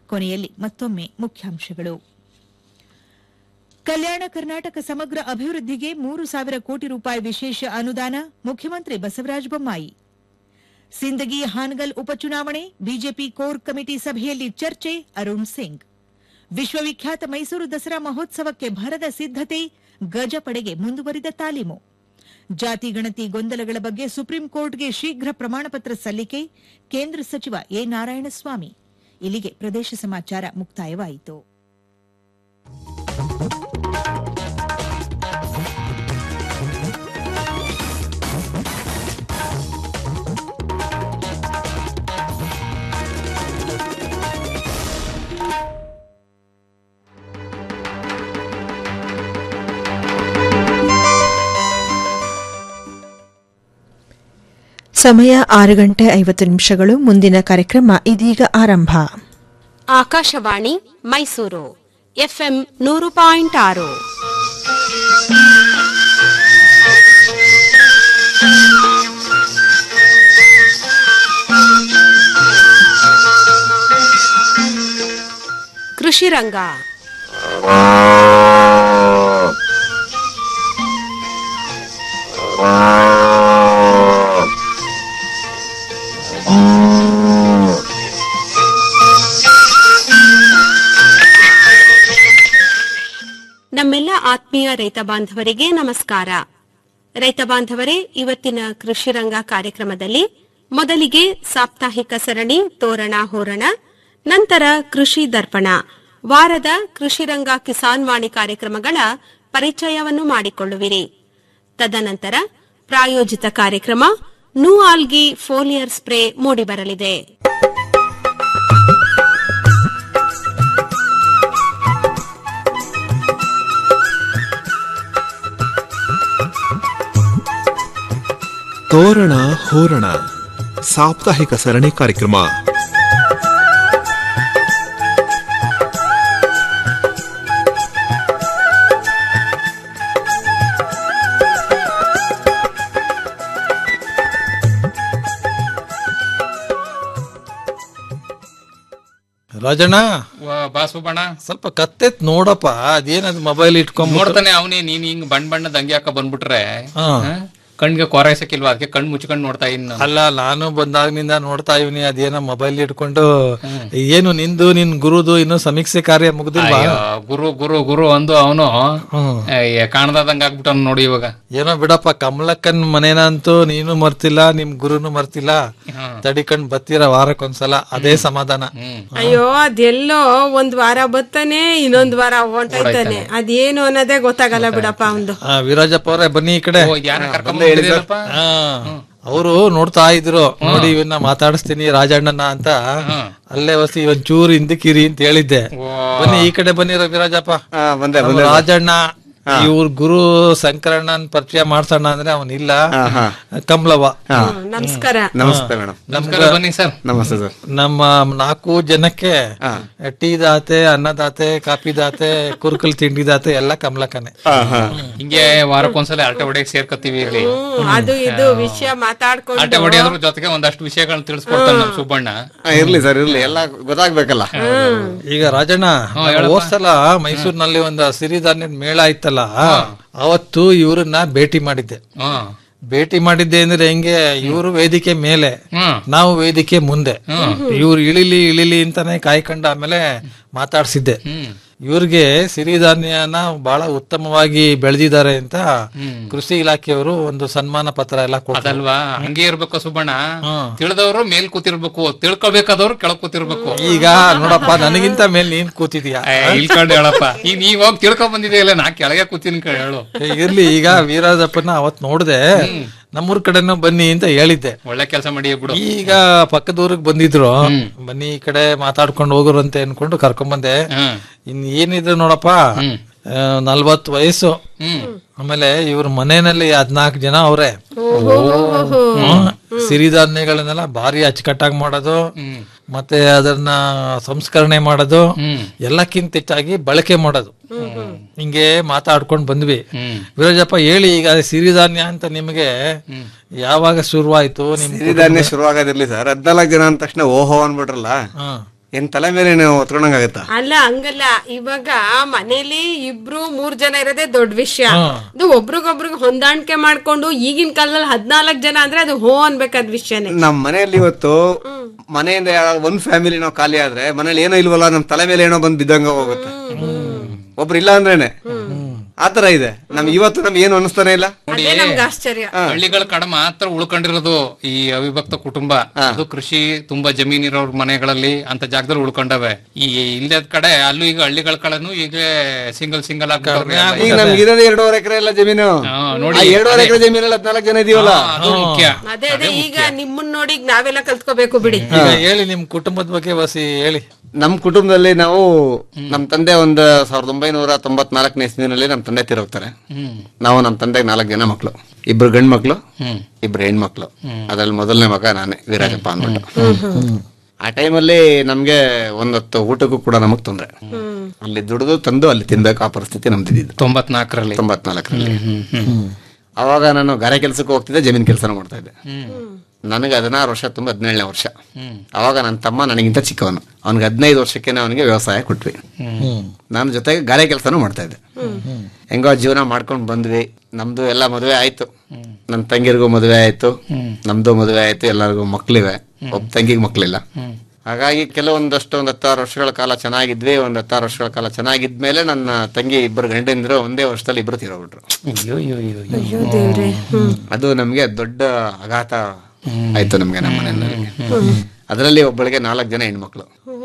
ಕೊನೆಯಲ್ಲಿ ಮತ್ತೊಮ್ಮೆ ಮುಖ್ಯಾಂಶಗಳು ಕಲ್ಯಾಣ ಕರ್ನಾಟಕ ಸಮಗ್ರ ಅಭಿವೃದ್ಧಿಗೆ ಮೂರು ಸಾವಿರ ಕೋಟಿ ರೂಪಾಯಿ ವಿಶೇಷ ಅನುದಾನ ಮುಖ್ಯಮಂತ್ರಿ ಬಸವರಾಜ ಬೊಮ್ಮಾಯಿ ಸಿಂದಗಿ ಹಾನಗಲ್ ಉಪಚುನಾವಣೆ ಬಿಜೆಪಿ ಕೋರ್ ಕಮಿಟಿ ಸಭೆಯಲ್ಲಿ ಚರ್ಚೆ ಅರುಣ್ ಸಿಂಗ್ ವಿಶ್ವವಿಖ್ಯಾತ ಮೈಸೂರು ದಸರಾ ಮಹೋತ್ಸವಕ್ಕೆ ಭರದ ಸಿದ್ದತೆ ಗಜಪಡೆಗೆ ಮುಂದುವರಿದ ತಾಲೀಮು ಜಾತಿ ಗಣತಿ ಗೊಂದಲಗಳ ಬಗ್ಗೆ ಸುಪ್ರೀಂ ಕೋರ್ಟ್ಗೆ ಶೀಘ್ರ ಪ್ರಮಾಣಪತ್ರ ಸಲ್ಲಿಕೆ ಕೇಂದ್ರ ಸಚಿವ ಎ ನಾರಾಯಣಸ್ವಾಮಿ ಇಲ್ಲಿಗೆ ಪ್ರದೇಶ ಸಮಾಚಾರ ಮುಕ್ತಾಯವಾಯಿತು ಸಮಯ ಆರು ಗಂಟೆ ಐವತ್ತು ನಿಮಿಷಗಳು ಮುಂದಿನ ಕಾರ್ಯಕ್ರಮ ಇದೀಗ ಆರಂಭ ಆಕಾಶವಾಣಿ ಮೈಸೂರು ಎಫ್ಎಂ ನೂರು ಪಾಯಿಂಟ್ ಆರು ಕೃಷಿ ರಂಗ ನಮ್ಮೆಲ್ಲ ಆತ್ಮೀಯ ರೈತ ಬಾಂಧವರಿಗೆ ನಮಸ್ಕಾರ ರೈತ ಬಾಂಧವರೇ ಇವತ್ತಿನ ಕೃಷಿ ರಂಗ ಕಾರ್ಯಕ್ರಮದಲ್ಲಿ ಮೊದಲಿಗೆ ಸಾಪ್ತಾಹಿಕ ಸರಣಿ ತೋರಣ ಹೋರಣ ನಂತರ ಕೃಷಿ ದರ್ಪಣ ವಾರದ ಕೃಷಿ ರಂಗ ಕಿಸಾನ್ ವಾಣಿ ಕಾರ್ಯಕ್ರಮಗಳ ಪರಿಚಯವನ್ನು ಮಾಡಿಕೊಳ್ಳುವಿರಿ ತದನಂತರ ಪ್ರಾಯೋಜಿತ ಕಾರ್ಯಕ್ರಮ ನೂ ಆಲ್ಗಿ ಫೋಲಿಯರ್ ಸ್ಪ್ರೇ ಮೂಡಿಬರಲಿದೆ ತೋರಣ ಹೋರಣ ಸಾಪ್ತಾಹಿಕ ಸರಣಿ ಕಾರ್ಯಕ್ರಮ ರಾಜಣ್ಣ ಬಾಸುಬಣ್ಣ ಸ್ವಲ್ಪ ಕತ್ತೆತ್ ನೋಡಪ್ಪ ಅದೇನದ್ ಮೊಬೈಲ್ ಇಟ್ಕೊಂಡ್ ನೋಡ್ತಾನೆ ಅವನೇ ನೀನ್ ಹಿಂಗ್ ಬಣ್ಣ ಬಣ್ಣದ ಅಂಗಿ ಹಾಕ ಬಂದ್ಬಿಟ್ರೆ ಹಾ. ಹಾ? ಕಣ್ಗೆ ಕೊರೈಸಕ್ಕಿಲ್ವಾ ಅದಕ್ಕೆ ಕಣ್ ಮುಚ್ಕೊಂಡ್ ನೋಡ್ತಾ ಇನ್ನು ಅಲ್ಲ ನಾನು ಬಂದಾಗಿನಿಂದ ನೋಡ್ತಾ ಇವನಿ ಅದೇನೋ ಮೊಬೈಲ್ ಇಟ್ಕೊಂಡು ಏನು ನಿಂದು ನಿನ್ ಗುರುದು ಇನ್ನು ಸಮೀಕ್ಷೆ ಕಾರ್ಯ ಮುಗ್ದಿಲ್ವಾ ಅಯ್ಯೋ, ಗುರು ಗುರು ಗುರು ಅಂದು ಅವನು ಹ್ಮ್. ಕಾಣದಂಗ ಆಗ್ಬಿಟ್ಟು ನೋಡಿ ಇವಾಗ ಏನೋ ಬಿಡಪ್ಪ ಕಮಲಕ್ಕನ್ ಮನೇನ ಅಂತೂ ನೀನು ಮರ್ತಿಲ್ಲ ನಿಮ್ ಗುರುನು ಮರ್ತಿಲ್ಲ ತಡಿಕೊಂಡ್ ಬತ್ತೀರ ವಾರಕ್ಕೊಂದ್ಸಲ ಅದೇ ಸಮಾಧಾನ ಅಯ್ಯೋ ಅದೆಲ್ಲೋ ಒಂದ್ ವಾರ ಬತ್ತಾನೆ ಇನ್ನೊಂದ್ ವಾರ ಹೊಂಟೈತಾನೆ ಅದೇನು ಅನ್ನೋದೇ ಗೊತ್ತಾಗಲ್ಲ ಬಿಡಪ್ಪ ಅವಂದು ಆ, ವೀರಾಜಪ್ಪ ಅವ್ರೆ ಬನ್ನಿ ಈ ಕಡೆ ಯಾರ ಕರ್ಕೊಂಡ್ ಬಂದಿದ್ದೀರಪ್ಪ? ಅವರು ನೋಡ್ತಾ ಇದ್ರು ನೋಡಿ ಇವನ್ನ ಮಾತಾಡಿಸ್ತೀನಿ ರಾಜಣ್ಣನ ಅಂತ ಅಲ್ಲೇ ವಸಿ ಒಂಚೂರು ಹಿಂದಕ್ಕಿರಿ ಅಂತ ಹೇಳಿದ್ದೆ ಬನ್ನಿ ಈ ಕಡೆ ಬನ್ನಿ ರವಿರಾಜಪ್ಪ ಬಂದೆ ನಮ್ಮ ರಾಜಣ್ಣ ಇವ್ರ ಗುರು ಶಂಕರಣ್ಣನ್ ಪರಿಚಯ ಮಾಡ್ಸೋಣ ಅಂದ್ರೆ ಅವನಿಲ್ಲ ಕಮಲವ್ವ ನಮಸ್ಕಾರ ನಮಸ್ತೆ ಮೇಡಮ್ ನಮಸ್ಕಾರ ಬನ್ನಿ ಸರ್ ನಮಸ್ತೆ ಸರ್ ನಮ್ಮ ನಾಲ್ಕು ಜನಕ್ಕೆ ಟೀ ದಾತೆ ಅನ್ನದಾತೆ ಕಾಫಿ ದಾತೆ ಕುರ್ಕಲ್ ತಿಂಡಿ ದಾತೆ ಎಲ್ಲ ಕಮಲಕ್ಕನೆ ಹಿಂಗೆ ವಾರಕ್ಕೊಂದ್ಸಲ ಅಲ್ಟೆ ಹೊಡೆಯಕ್ ಸೇರ್ಕತ್ತೀವಿ ಇಲ್ಲಿ ಹ್ಮ್, ಅದು ಇದು ವಿಷಯ ಮಾತಾಡ್ಕೊಂಡು ಅಲ್ಟೆ ಹೊಡೆಯೋದ್ರ ಜೊತೆಗೆ ಒಂದಷ್ಟು ವಿಷಯಗಳನ್ನ ತಿಳಿಸ್ಕೊಡ್ತಾನೆ ನಮ್ ಸುಬ್ಬಣ್ಣ ಹಾ, ಇರ್ಲಿ ಸರ್ ಇರ್ಲಿ ಎಲ್ಲ ಗೊತ್ತಾಗ್ಬೇಕಲ್ಲ ಈಗ ರಾಜಣ್ಣ ಹೋದ್ಸಲ ಮೈಸೂರಿನಲ್ಲಿ ಒಂದು ಸಿರಿಧಾನ್ಯದ ಮೇಳ ಆಯ್ತಲ್ಲ ಅವತ್ತು ಇವ್ರನ್ನ ಭೇಟಿ ಮಾಡಿದ್ದೆ ಹ್ಮ್ ಭೇಟಿ ಮಾಡಿದ್ದೆ ಅಂದ್ರೆ ಹೆಂಗೆ ಇವರು ವೇದಿಕೆ ಮೇಲೆ ಹ್ಮ್ ನಾವು ವೇದಿಕೆ ಮುಂದೆ ಇವ್ರು ಇಳಿಲಿ ಇಳಿಲಿ ಅಂತಾನೆ ಕಾಯ್ಕೊಂಡು ಆಮೇಲೆ ಮಾತಾಡ್ಸಿದ್ದೆ ಇವ್ರಿಗೆ ಸಿರಿಧಾನ್ಯನ ಬಹಳ ಉತ್ತಮವಾಗಿ ಬೆಳೆದಿದ್ದಾರೆ ಅಂತ ಕೃಷಿ ಇಲಾಖೆಯವರು ಒಂದು ಸನ್ಮಾನ ಪತ್ರ ಎಲ್ಲ ಕೊಡ್ತಾರೆ ಅದಲ್ವಾ ಹಂಗೆ ಇರ್ಬೇಕು ಸುಬ್ಬಣ್ಣ ತಿಳಿದವರು ಮೇಲ್ ಕೂತಿರ್ಬೇಕು ತಿಳ್ಕೊಬೇಕಾದವ್ರು ಕೆಳಗ್ ಕೂತಿರ್ಬೇಕು ಈಗ ನೋಡಪ್ಪ ನನಗಿಂತ ಮೇಲೆ ನೀನ್ ಕೂತಿದ್ಯಾ ಏ, ಇಲ್ಕೊಂಡು ಹೇಳಪ್ಪ ಈಗ ನೀವ್ ಹೋಗಿ ತಿಳ್ಕೊಂಡ್ ಬಂದಿದೆಯಲ್ಲ ನಾ ಕೆಳಗೆ ಕೂತೀನಿ ಕೇಳಿ ಹೇಳು ಏ, ಇರ್ಲಿ ಈಗ ವೀರಾಜಪ್ಪನ ಅವತ್ ನೋಡ್ದೆ ನಮ್ಮೂರ್ ಕಡೆನೂ ಬನ್ನಿ ಅಂತ ಹೇಳಿದ್ದೆ ಒಳ್ಳೆ ಕೆಲಸ ಮಾಡಿ ಬಿಡು ಈಗ ಪಕ್ಕದ ಊರಿಗೆ ಬಂದಿದ್ರು ಬನ್ನಿ ಈ ಕಡೆ ಮಾತಾಡ್ಕೊಂಡು ಹೋಗೋರು ಅಂತ ಅನ್ಕೊಂಡು ಕರ್ಕೊಂಡ್ ಬಂದೆ ಹ್ಮ್ ಇನ್ ಏನಿದ್ರು ನೋಡಪ್ಪ ಆ, ನಲ್ವತ್ತು ವಯಸ್ಸು ಆಮೇಲೆ ಇವ್ರ ಮನೆಯಲ್ಲಿ ಹದ್ನಾಲ್ಕು ಜನ ಅವ್ರೆ ಹ್ಮ್. ಸಿರಿಧಾನ್ಯಗಳನ್ನೆಲ್ಲ ಭಾರಿ ಅಚ್ಚುಕಟ್ಟಾಗಿ ಮಾಡೋದು ಮತ್ತೆ ಅದನ್ನ ಸಂಸ್ಕರಣೆ ಮಾಡೋದು ಎಲ್ಲಕ್ಕಿಂತ ಹೆಚ್ಚಾಗಿ ಬಳಕೆ ಮಾಡೋದು ಹಿಂಗೆ ಮಾತಾಡ್ಕೊಂಡ್ ಬಂದ್ವಿ ವೀರಜಪ್ಪ ಹೇಳಿ ಈಗ ಸಿರಿಧಾನ್ಯ ಅಂತ ನಿಮಗೆ ಯಾವಾಗ ಶುರುವಾಯ್ತು ನಿಮ್ ಸಿರಿಧಾನ್ಯ ಶುರುವಾಗೋದಿರ್ಲಿ ಸರ್ ಹದ್ನಾಲ್ಕು ಜನ ಅಂದ ತಕ್ಷಣ ಓಹೋ ಅನ್ಬಿಟ್ರಲ್ಲ ಹ್ಮ್. ಏನ್ ತಲೆ ಮೇಲೆ ನೀವು ಹೊತ್ಕೊಂಡಂಗಾಗತ್ತಾ ಅಲ್ಲ ಹಂಗಲ್ಲ ಇವಾಗ ಮನೇಲಿ ಇಬ್ರು ಮೂರ್ ಜನ ಇರೋದೇ ದೊಡ್ಡ ವಿಷಯ ಅದು ಒಬ್ರಿಗೊಬ್ರಿಗೆ ಹೊಂದಾಣಿಕೆ ಮಾಡ್ಕೊಂಡು ಈಗಿನ ಕಾಲದಲ್ಲಿ ಹದ್ನಾಲ್ಕ್ ಜನ ಅಂದ್ರೆ ಅದು ಹೋ ಅನ್ಬೇಕಾದ ವಿಷಯನೇ ನಮ್ ಮನೆಯಲ್ಲಿ ಇವತ್ತು ಮನೆಯಿಂದ ಯಾರಾದ್ರು ಒಂದ್ ಫ್ಯಾಮಿಲಿ ನಾವು ಖಾಲಿ ಆದ್ರೆ ಮನೇಲಿ ಏನೋ ಇಲ್ವಲ್ಲ ನಮ್ ತಲೆ ಮೇಲೆ ಏನೋ ಬಂದ್ ಬಿದ್ದಂಗ ಹೋಗುತ್ತೆ ಒಬ್ರು ಇಲ್ಲ ಅಂದ್ರೇನೆ ಆತರ ಇದೆ ನಮ್ ಇವತ್ತು ನಮ್ಗೆ ಏನು ಅನಿಸ್ತಾನೆ ಇಲ್ಲ ಅದೇ ನಮ್ಗೆ ಆಶ್ಚರ್ಯ ಹಳ್ಳಿಗಳ ಕಡೆ ಮಾತ್ರ ಉಳ್ಕೊಂಡಿರೋದು ಈ ಅವಿಭಕ್ತ ಕುಟುಂಬ ಅದು ಕೃಷಿ ತುಂಬಾ ಜಮೀನಿರೋ ಮನೆಗಳಲ್ಲಿ ಅಂತ ಜಾಗದಲ್ಲಿ ಉಳ್ಕೊಂಡವೆ ಈ ಇಲ್ಲದ ಕಡೆ ಅಲ್ಲೂ ಈಗ ಹಳ್ಳಿಗಳ ಕಡೆನು ಈಗ ಸಿಂಗಲ್ ಸಿಂಗಲ್ ಈಗ ನಮ್ಗೆ ಇರೋದೇ ಎರಡೂವರೆ ಎಕರೆ ಎಲ್ಲ ಜಮೀನು ನೋಡಿ ಆ ಎರಡೂವರೆ ಎಕರೆ ಜಮೀನಲ್ಲಿ ಹದ್ನಾಲ್ಕು ಜನ ಇದೀವಲ್ಲ ಅದು ಮುಖ್ಯ ಅದೇ ಅದೇ ಈಗ ನಿಮ್ಮನ್ನ ನೋಡಿ ಈಗ ನಾವೆಲ್ಲ ಕಲ್ತ್ಕೋಬೇಕು ಬಿಡಿ ಈಗ ಹೇಳಿ ನಿಮ್ ಕುಟುಂಬದ ಬಗ್ಗೆ ವಸಿ ಹೇಳಿ ನಮ್ ಕುಟುಂಬದಲ್ಲಿ ನಾವು ನಮ್ ತಂದೆ ಒಂದ್ ಸಾವಿರದ ಒಂಬೈನೂರ ತೊಂಬತ್ನಾಲ್ಕನೇ ಇಸ್ವಿನಲ್ಲಿ ನಮ್ ತಂದೆ ತೀರೋಗ್ತಾರೆ ನಾವು ನಮ್ ತಂದೆಗೆ ನಾಲ್ಕು ಜನ ಮಕ್ಳು ಇಬ್ರು ಗಂಡ್ ಮಕ್ಳು ಇಬ್ರು ಹೆಣ್ಮಕ್ಳು ಅದ್ರಲ್ಲಿ ಮೊದಲನೇ ಮಗ ನಾನೇ ವೀರಾಜಪ್ಪ ಅಂದ್ಬಿಟ್ಟು ಆ ಟೈಮಲ್ಲಿ ನಮ್ಗೆ ಒಂದೊತ್ತು ಊಟಕ್ಕೂ ಕೂಡ ನಮಗ್ ತೊಂದ್ರೆ ಅಲ್ಲಿ ದುಡಿದು ತಂದು ಅಲ್ಲಿ ತಿನ್ಬೇಕು ಆ ಪರಿಸ್ಥಿತಿ ನಮ್ದಿದ್ದು ತೊಂಬತ್ನಾಲ್ಕರಲ್ಲಿ ತೊಂಬತ್ನಾಲ್ಕರಲ್ಲಿ ಅವಾಗ ನಾನು ಗಾರೆ ಕೆಲ್ಸಕ್ಕೆ ಹೋಗ್ತಿದ್ದೆ ಜಮೀನ್ ಕೆಲಸನ ಮಾಡ್ತಾ ಇದ್ದೆ ನನಗೆ ಹದಿನಾರು ವರ್ಷ ತುಂಬ ಹದಿನೇಳನೇ ವರ್ಷ ಅವಾಗ ನನ್ನ ತಮ್ಮ ನನಗಿಂತ ಚಿಕ್ಕವನು ಅವನಿಗೆ ಹದಿನೈದು ವರ್ಷಕ್ಕೆ ಅವನಿಗೆ ವ್ಯವಸಾಯ ಕೊಟ್ವಿ ನಾನು ಜೊತೆಗೆ ಗಾರೆ ಕೆಲಸನೂ ಮಾಡ್ತಾ ಇದ್ದೆ ಹೆಂಗೋ ಜೀವನ ಮಾಡ್ಕೊಂಡು ಬಂದ್ವಿ ನಮ್ದು ಎಲ್ಲ ಮದುವೆ ಆಯ್ತು ನನ್ನ ತಂಗಿರಿಗೂ ಮದುವೆ ಆಯ್ತು ನಮ್ದು ಮದುವೆ ಆಯ್ತು ಎಲ್ಲರಿಗೂ ಮಕ್ಳಿವೆ ಒಬ್ಬ ತಂಗಿಗೆ ಮಕ್ಳಿಲ್ಲ ಹಾಗಾಗಿ ಕೆಲವೊಂದಷ್ಟು ಒಂದು ಹತ್ತಾರು ವರ್ಷಗಳ ಕಾಲ ಚೆನ್ನಾಗಿದ್ವಿ ಒಂದ್ ಹತ್ತಾರು ವರ್ಷಗಳ ಕಾಲ ಚೆನ್ನಾಗಿದ್ಮೇಲೆ ನನ್ನ ತಂಗಿ ಇಬ್ಬರು ಗಂಡಂದಿರು ಒಂದೇ ವರ್ಷದಲ್ಲಿ ಇಬ್ರು ತೀರೋಗ್ಬಿಟ್ರು ಅದು ನಮ್ಗೆ ದೊಡ್ಡ ಆಘಾತ ಆಯ್ತು ನಮ್ಗೆ ನಮ್ಮ ಮನೆಯಲ್ಲಿ ಅದರಲ್ಲಿ ಒಬ್ಬಳಿಗೆ ನಾಲ್ಕು ಜನ ಹೆಣ್ಮಕ್ಳು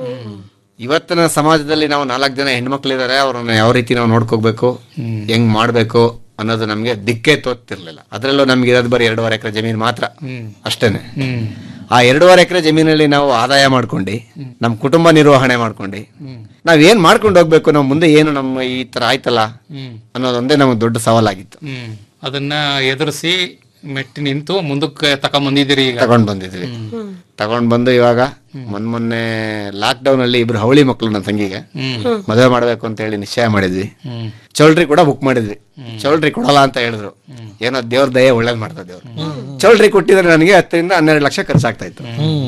ಇವತ್ತಿನ ಸಮಾಜದಲ್ಲಿ ನಾವು ನಾಲ್ಕು ಜನ ಹೆಣ್ಮಕ್ಳಿದಾರೆ ಅವ್ರನ್ನ ಯಾವ ರೀತಿ ನಾವು ನೋಡ್ಕೋಬೇಕು ಹೆಂಗ್ ಮಾಡ್ಬೇಕು ಅನ್ನೋದು ನಮ್ಗೆ ದಿಕ್ಕೇ ತೋತಿರ್ಲಿಲ್ಲ ಅದ್ರಲ್ಲೂ ನಮ್ಗೆ ಇರೋದು ಬರೀ ಎರಡೂವರೆ ಎಕರೆ ಜಮೀನು ಮಾತ್ರ ಅಷ್ಟೇನೆ ಆ ಎರಡೂವರೆ ಎಕರೆ ಜಮೀನಲ್ಲಿ ನಾವು ಆದಾಯ ಮಾಡ್ಕೊಂಡು ನಮ್ಮ ಕುಟುಂಬ ನಿರ್ವಹಣೆ ಮಾಡ್ಕೊಂಡು ನಾವ್ ಏನ್ ಮಾಡ್ಕೊಂಡು ಹೋಗ್ಬೇಕು ನಾವು ಮುಂದೆ ಏನು ನಮ್ಮ ಈ ತರ ಆಯ್ತಲ್ಲ ಅನ್ನೋದೊಂದೇ ನಮ್ಗೆ ದೊಡ್ಡ ಸವಾಲಾಗಿತ್ತು ಹ್ಮ್ ಅದನ್ನ ಎದುರಿಸಿ ಮೆಟ್ಟಿ ನಿಂತು ಮುಂದಕ್ಕೆ ತಕೊಂಬಂದಿದ್ದೀರಿ ಈಗ ತಗೊಂಡ್ ಬಂದಿದ್ವಿ ತಗೊಂಡ್ ಬಂದು ಇವಾಗ ಮೊನ್ ಮೊನ್ನೆ ಲಾಕ್ ಡೌನ್ ಅಲ್ಲಿ ಇಬ್ರು ಹವಳಿ ಮಕ್ಳು ನನ್ನ ತಂಗಿಗೆ ಮದುವೆ ಮಾಡ್ಬೇಕು ಅಂತ ಹೇಳಿ ನಿಶ್ಚಯ ಮಾಡಿದ್ವಿ ಚೌಲ್ಟ್ರಿ ಕೂಡ ಬುಕ್ ಮಾಡಿದ್ವಿ ಚೌಲ್ಟ್ರಿ ಕೊಡಲ್ಲ ಅಂತ ಹೇಳಿದ್ರು ಏನೋ ದೇವ್ರ ದಯೆ ಒಳ್ಳೇದ್ ಮಾಡ್ತಾ ದೇವ್ರು ಚೌಲ್ಟ್ರಿ ಕೊಟ್ಟಿದ್ರೆ ನನಗೆ ಹತ್ತರಿಂದ ಹನ್ನೆರಡು ಲಕ್ಷ ಖರ್ಚಾಗ್ತಾ ಇತ್ತು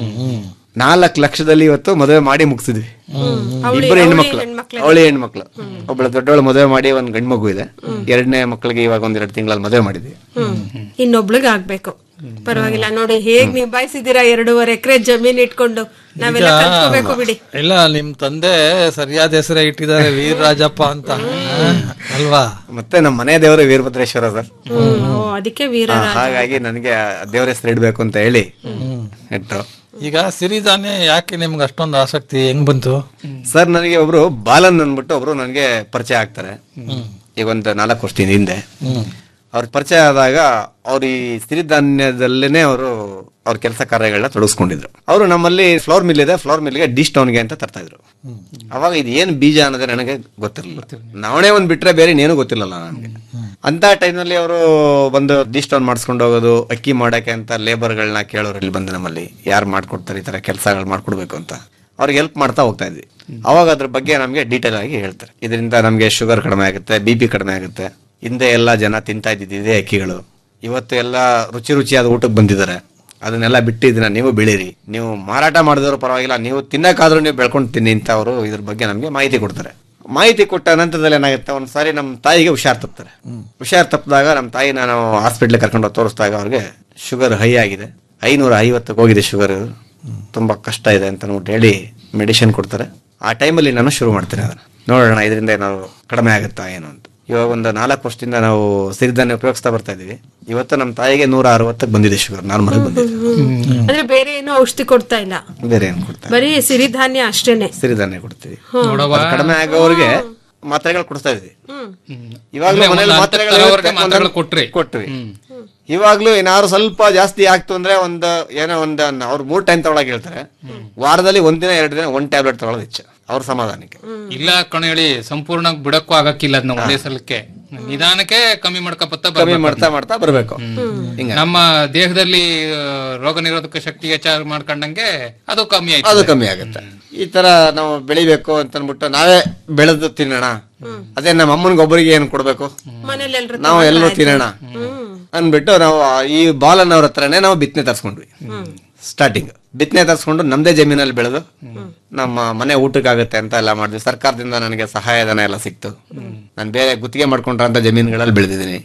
ನಾಲ್ಕು ಲಕ್ಷದಲ್ಲಿ ಇವತ್ತು ಮದುವೆ ಮಾಡಿ ಮುಗಿಸಿದ್ವಿ ಇಬ್ಬರು ಹೆಣ್ಮಕ್ಳು ಅವಳಿ ಹೆಣ್ಮಕ್ಳು ಒಬ್ಬಳು ದೊಡ್ಡವಳು ಮದುವೆ ಮಾಡಿ ಒಂದ್ ಗಂಡ್ ಮಗು ಇದೆ ಎರಡನೇ ಮಕ್ಕಳಿಗೆ ಇವಾಗ ಒಂದ್ ಎರಡು ತಿಂಗಳಲ್ಲಿ ಮದುವೆ ಮಾಡಿದ್ವಿ ಇನ್ನೊಬ್ಳಿಗೆ ಆಗ್ಬೇಕು ಪರವಾಗಿಲ್ಲ ನೋಡಿ ಹೇಗ್ ನಿಭಾಯಿಸಿದೀರಾ ಎರಡೂವರೆ ಎಕರೆ ಜಮೀನ್ ಇಟ್ಕೊಂಡು ನಾವೆಲ್ಲ ಕಲ್ತ್ಕೋಬೇಕು ಬಿಡಿ ಇಲ್ಲ ನಿಮ್ ತಂದೆ ಸರಿಯಾದ ಹೆಸರೇ ಇಟ್ಟಿದ್ದಾರೆ ವೀರರಾಜಪ್ಪ ಅಂತ ಅಲ್ವಾ ಮತ್ತೆ ನಮ್ಮ ಮನೆ ದೇವರು ವೀರಭದ್ರೇಶ್ವರ ಸರ್ ಹ್ಮ್ ಓ, ಅದಕ್ಕೆ ವೀರ ಹಾ, ಹಾಗಾಗಿ ನನಗೆ ದೇವರ ಹೆಸರು ಇಡ್ಬೇಕು ಅಂತ ಹೇಳಿ ಇಟ್ರು ಈಗ ಸಿರಿಧಾನ್ಯ ಯಾಕೆ ನಿಮ್ಗೆ ಅಷ್ಟೊಂದು ಆಸಕ್ತಿ ಹೆಂಗ್ ಬಂತು ಸರ್ ನನಗೆ ಒಬ್ರು ಬಾಲನ್ ಅಂದ್ಬಿಟ್ಟು ಒಬ್ರು ನನಗೆ ಪರಿಚಯ ಆಗ್ತಾರೆ ಈಗ ಒಂದು ನಾಲ್ಕು ವರ್ಷದ ಹಿಂದೆ ಅವ್ರ ಪರಿಚಯ ಆದಾಗ ಅವ್ರು ಈ ಸಿರಿಧಾನ್ಯದಲ್ಲೇನೆ ಅವರು ಅವ್ರ ಕೆಲಸ ಕಾರ್ಯಗಳನ್ನ ತೊಡಗಿಸ್ಕೊಂಡಿದ್ರು ಅವರು ನಮ್ಮಲ್ಲಿ ಫ್ಲೋರ್ ಮಿಲ್ ಇದೆ ಫ್ಲೋರ್ ಮಿಲ್ಗೆ ಡಿಶ್ ಟೌನ್ಗೆ ಅಂತ ತರ್ತಾ ಇದ್ರು ಅವಾಗ ಇದು ಏನ್ ಬೀಜ ಅನ್ನೋದೇ ನನಗೆ ಗೊತ್ತಿರಲಿಲ್ಲ ನಾವೇ ಒಂದ್ ಬಿಟ್ರೆ ಬೇರೆ ಇನ್ನೇನು ಗೊತ್ತಿಲ್ಲಲ್ಲ ನನಗೆ ಅಂತ ಟೈಮ್ನಲ್ಲಿ ಅವರು ಬಂದು ಡಿಶ್ ಟೌನ್ ಮಾಡಿಸ್ಕೊಂಡು ಹೋಗೋದು ಅಕ್ಕಿ ಮಾಡಕ್ಕೆ ಅಂತ ಲೇಬರ್ಗಳನ್ನ ಕೇಳೋರು ಇಲ್ಲಿ ಬಂದು ನಮ್ಮಲ್ಲಿ ಯಾರು ಮಾಡ್ಕೊಡ್ತಾರೆ ಈ ತರ ಕೆಲಸಗಳು ಮಾಡ್ಕೊಡ್ಬೇಕು ಅಂತ ಅವ್ರಿಗೆ ಹೆಲ್ಪ್ ಮಾಡ್ತಾ ಹೋಗ್ತಾ ಇದ್ವಿ ಅವಾಗ ಅದ್ರ ಬಗ್ಗೆ ನಮಗೆ ಡೀಟೇಲ್ ಆಗಿ ಹೇಳ್ತಾರೆ ಇದರಿಂದ ನಮಗೆ ಶುಗರ್ ಕಡಿಮೆ ಆಗುತ್ತೆ ಬಿ ಪಿ ಕಡಿಮೆ ಆಗುತ್ತೆ ಹಿಂದೆ ಎಲ್ಲ ಜನ ತಿಂತಾ ಇದ್ದಿದ್ದು ಇದೇ ಅಕ್ಕಿಗಳು ಇವತ್ತು ಎಲ್ಲ ರುಚಿ ರುಚಿಯಾದ ಊಟಕ್ಕೆ ಬಂದಿದ್ದಾರೆ ಅದನ್ನೆಲ್ಲ ಬಿಟ್ಟು ಇದನ್ನ ನೀವು ಬೆಳೀರಿ ನೀವು ಮಾರಾಟ ಮಾಡಿದವರು ಪರವಾಗಿಲ್ಲ ನೀವು ತಿನ್ನಕ್ಕಾದ್ರೂ ನೀವು ಬೆಳ್ಕೊಂಡು ತಿನ್ನಿ ಅಂತ ಅವರು ಇದ್ರ ಬಗ್ಗೆ ನಮಗೆ ಮಾಹಿತಿ ಕೊಡ್ತಾರೆ ಮಾಹಿತಿ ಕೊಟ್ಟ ನಂತರದಲ್ಲಿ ಏನಾಗುತ್ತೆ ಒಂದ್ಸಾರಿ ನಮ್ಮ ತಾಯಿಗೆ ಹುಷಾರ್ ತಪ್ತಾರೆ ಹುಷಾರ್ ತಪ್ಪಿದಾಗ ನಮ್ಮ ತಾಯಿನ ನಾವು ಹಾಸ್ಪಿಟ್ಲ್ ಕರ್ಕೊಂಡು ಹೋಗಿ ತೋರಿಸಿದಾಗ ಅವ್ರಿಗೆ ಶುಗರ್ ಹೈ ಆಗಿದೆ ಐನೂರ ಐವತ್ತಕ್ಕೆ ಹೋಗಿದೆ ಶುಗರ್ ತುಂಬಾ ಕಷ್ಟ ಇದೆ ಅಂತ ಅಂದ್ಬಿಟ್ಟು ಹೇಳಿ ಮೆಡಿಸಿನ್ ಕೊಡ್ತಾರೆ ಆ ಟೈಮಲ್ಲಿ ನಾನು ಶುರು ಮಾಡ್ತೇನೆ ಅದನ್ನ ನೋಡೋಣ ಇದರಿಂದ ಏನಾದ್ರು ಕಡಿಮೆ ಆಗುತ್ತಾ ಏನು ಅಂತ ಇವಾಗ ಒಂದು ನಾಲ್ಕು ವರ್ಷದಿಂದ ನಾವು ಸಿರಿಧಾನ್ಯ ಉಪಯೋಗಿಸ್ತಾ ಬರ್ತಾ ಇದೀವಿ ಇವತ್ತು ನಮ್ಮ ತಾಯಿಗೆ ನೂರ ಅರವತ್ತಕ್ಕೆ ಬಂದಿದೆ ಶುಗರ್ ನಾರ್ಮಲ್ ಬಂದಿದೆ ಅಂದ್ರೆ ಬೇರೆ ಏನೋ ಔಷಧಿ ಕೊಡ್ತಾ ಇಲ್ಲ ಬೇರೆ ಏನು ಕೊಡ್ತಾರೆ ಬರೀ ಸಿರಿಧಾನ್ಯ ಅಷ್ಟೇನೆ ಸಿರಿಧಾನ್ಯ ಕೊಡ್ತೀವಿ ನೋಡವ್ವ. ಅದು ಕಡಿಮೆ ಆಗೋರಿಗೆ ಮಾತ್ರೆಗಳು ಕೊಡ್ತಾ ಇದೀವಿ ಇವಾಗ್ಲೂ ಅಂದ್ರೆ ಮನೇಲಿ ಒಂದು ಮಾತ್ರೆಗಳು ಹಂತದವರೆಗೆ ಇರುತ್ತೆ, ಮಾತ್ರೆಗಳು ಒಂದೊಂದು ಕೊಟ್ರಿ. ಕೊಟ್ವಿ ಇವಾಗ್ಲೂ ಏನಾದ್ರು ಸ್ವಲ್ಪ ಜಾಸ್ತಿ ಆಗ್ತು ಅಂದ್ರೆ ಒಂದು ಏನೋ ಒಂದು ಅವ್ರು ಮೂರ್ ಟೈಮ್ ತಗೊಳಕ್ ಹೇಳ್ತಾರೆ ವಾರದಲ್ಲಿ ಒಂದಿನ ಎರಡು ದಿನ ಒಂದ್ ಟ್ಯಾಬ್ಲೆಟ್ ತಗೊಳ್ಳೋದು ಹೆಚ್ಚು ಅವ್ರ ಸಮಾಧಾನಕ್ಕೆ ಇಲ್ಲ ಕಣ ಹೇಳಿ ಸಂಪೂರ್ಣ ಬಿಡಕ್ಕೂ ಆಗಕ್ಕಿಲ್ಲ ಅದನ್ನ ಒಂದೇ ಸಲಕ್ಕೆ ನಿಧಾನಕ್ಕೆ ಕಮ್ಮಿ ಮಾಡ್ಕೊಪತ್ತ ಕಮ್ಮಿ ಮಾಡ್ತಾ ಮಾಡ್ತಾ ಬರ್ಬೇಕು ಹಿಂಗ ನಮ್ಮ ದೇಹದಲ್ಲಿ ಆ, ರೋಗ ನಿರೋಧಕ ಶಕ್ತಿ ಹೆಚ್ಚಾಗಿ ಮಾಡ್ಕೊಂಡಂಗೆ ಅದು ಕಮ್ಮಿ ಆಯ್ತು ಅದು ಕಮ್ಮಿ ಆಗುತ್ತೆ ಈ ತರ ನಾವು ಬೆಳಿಬೇಕು ಅಂತ ಅನ್ಬಿಟ್ಟು ನಾವೇ ಬೆಳೆದು ತಿನ್ನೋಣ ಅದೇ ನಮ್ಮ ಅಮ್ಮನಿಗೆ ಒಬ್ಬರಿಗೆ ಏನ್ ಕೊಡ್ಬೇಕು ಮನೇಲಿ ಎಲ್ರು ನಾವು ಎಲ್ಲರೂ ತಿನ್ನೋಣ ಅನ್ಬಿಟ್ಟು ನಾವು ಆ ಈ ಬಾಲನ್ ಅವ್ರ ಹತ್ರನೇ ನಾವು ಬಿತ್ತನೆ ತರ್ಸ್ಕೊಂಡ್ವಿ ಸ್ಟಾರ್ಟಿಂಗ್ ಬಿತ್ತನೆ ತರಿಸ್ಕೊಂಡು ನಮ್ದೇ ಜಮೀನಲ್ಲಿ ಬೆಳೆದು ನಮ್ಮ ಮನೆ ಊಟಕ್ಕಾಗುತ್ತೆ ಅಂತ ಎಲ್ಲ ಮಾಡಿದ್ವಿ ಸರ್ಕಾರದಿಂದ ನನಗೆ ಸಹಾಯಧನ ಎಲ್ಲ ಸಿಕ್ತು ನಾನು ಬೇರೆ ಗುತ್ತಿಗೆ ಮಾಡ್ಕೊಂಡ್ರಂತ ಜಮೀನುಗಳಲ್ಲಿ ಬೆಳೆದಿದ್ದೀನಿ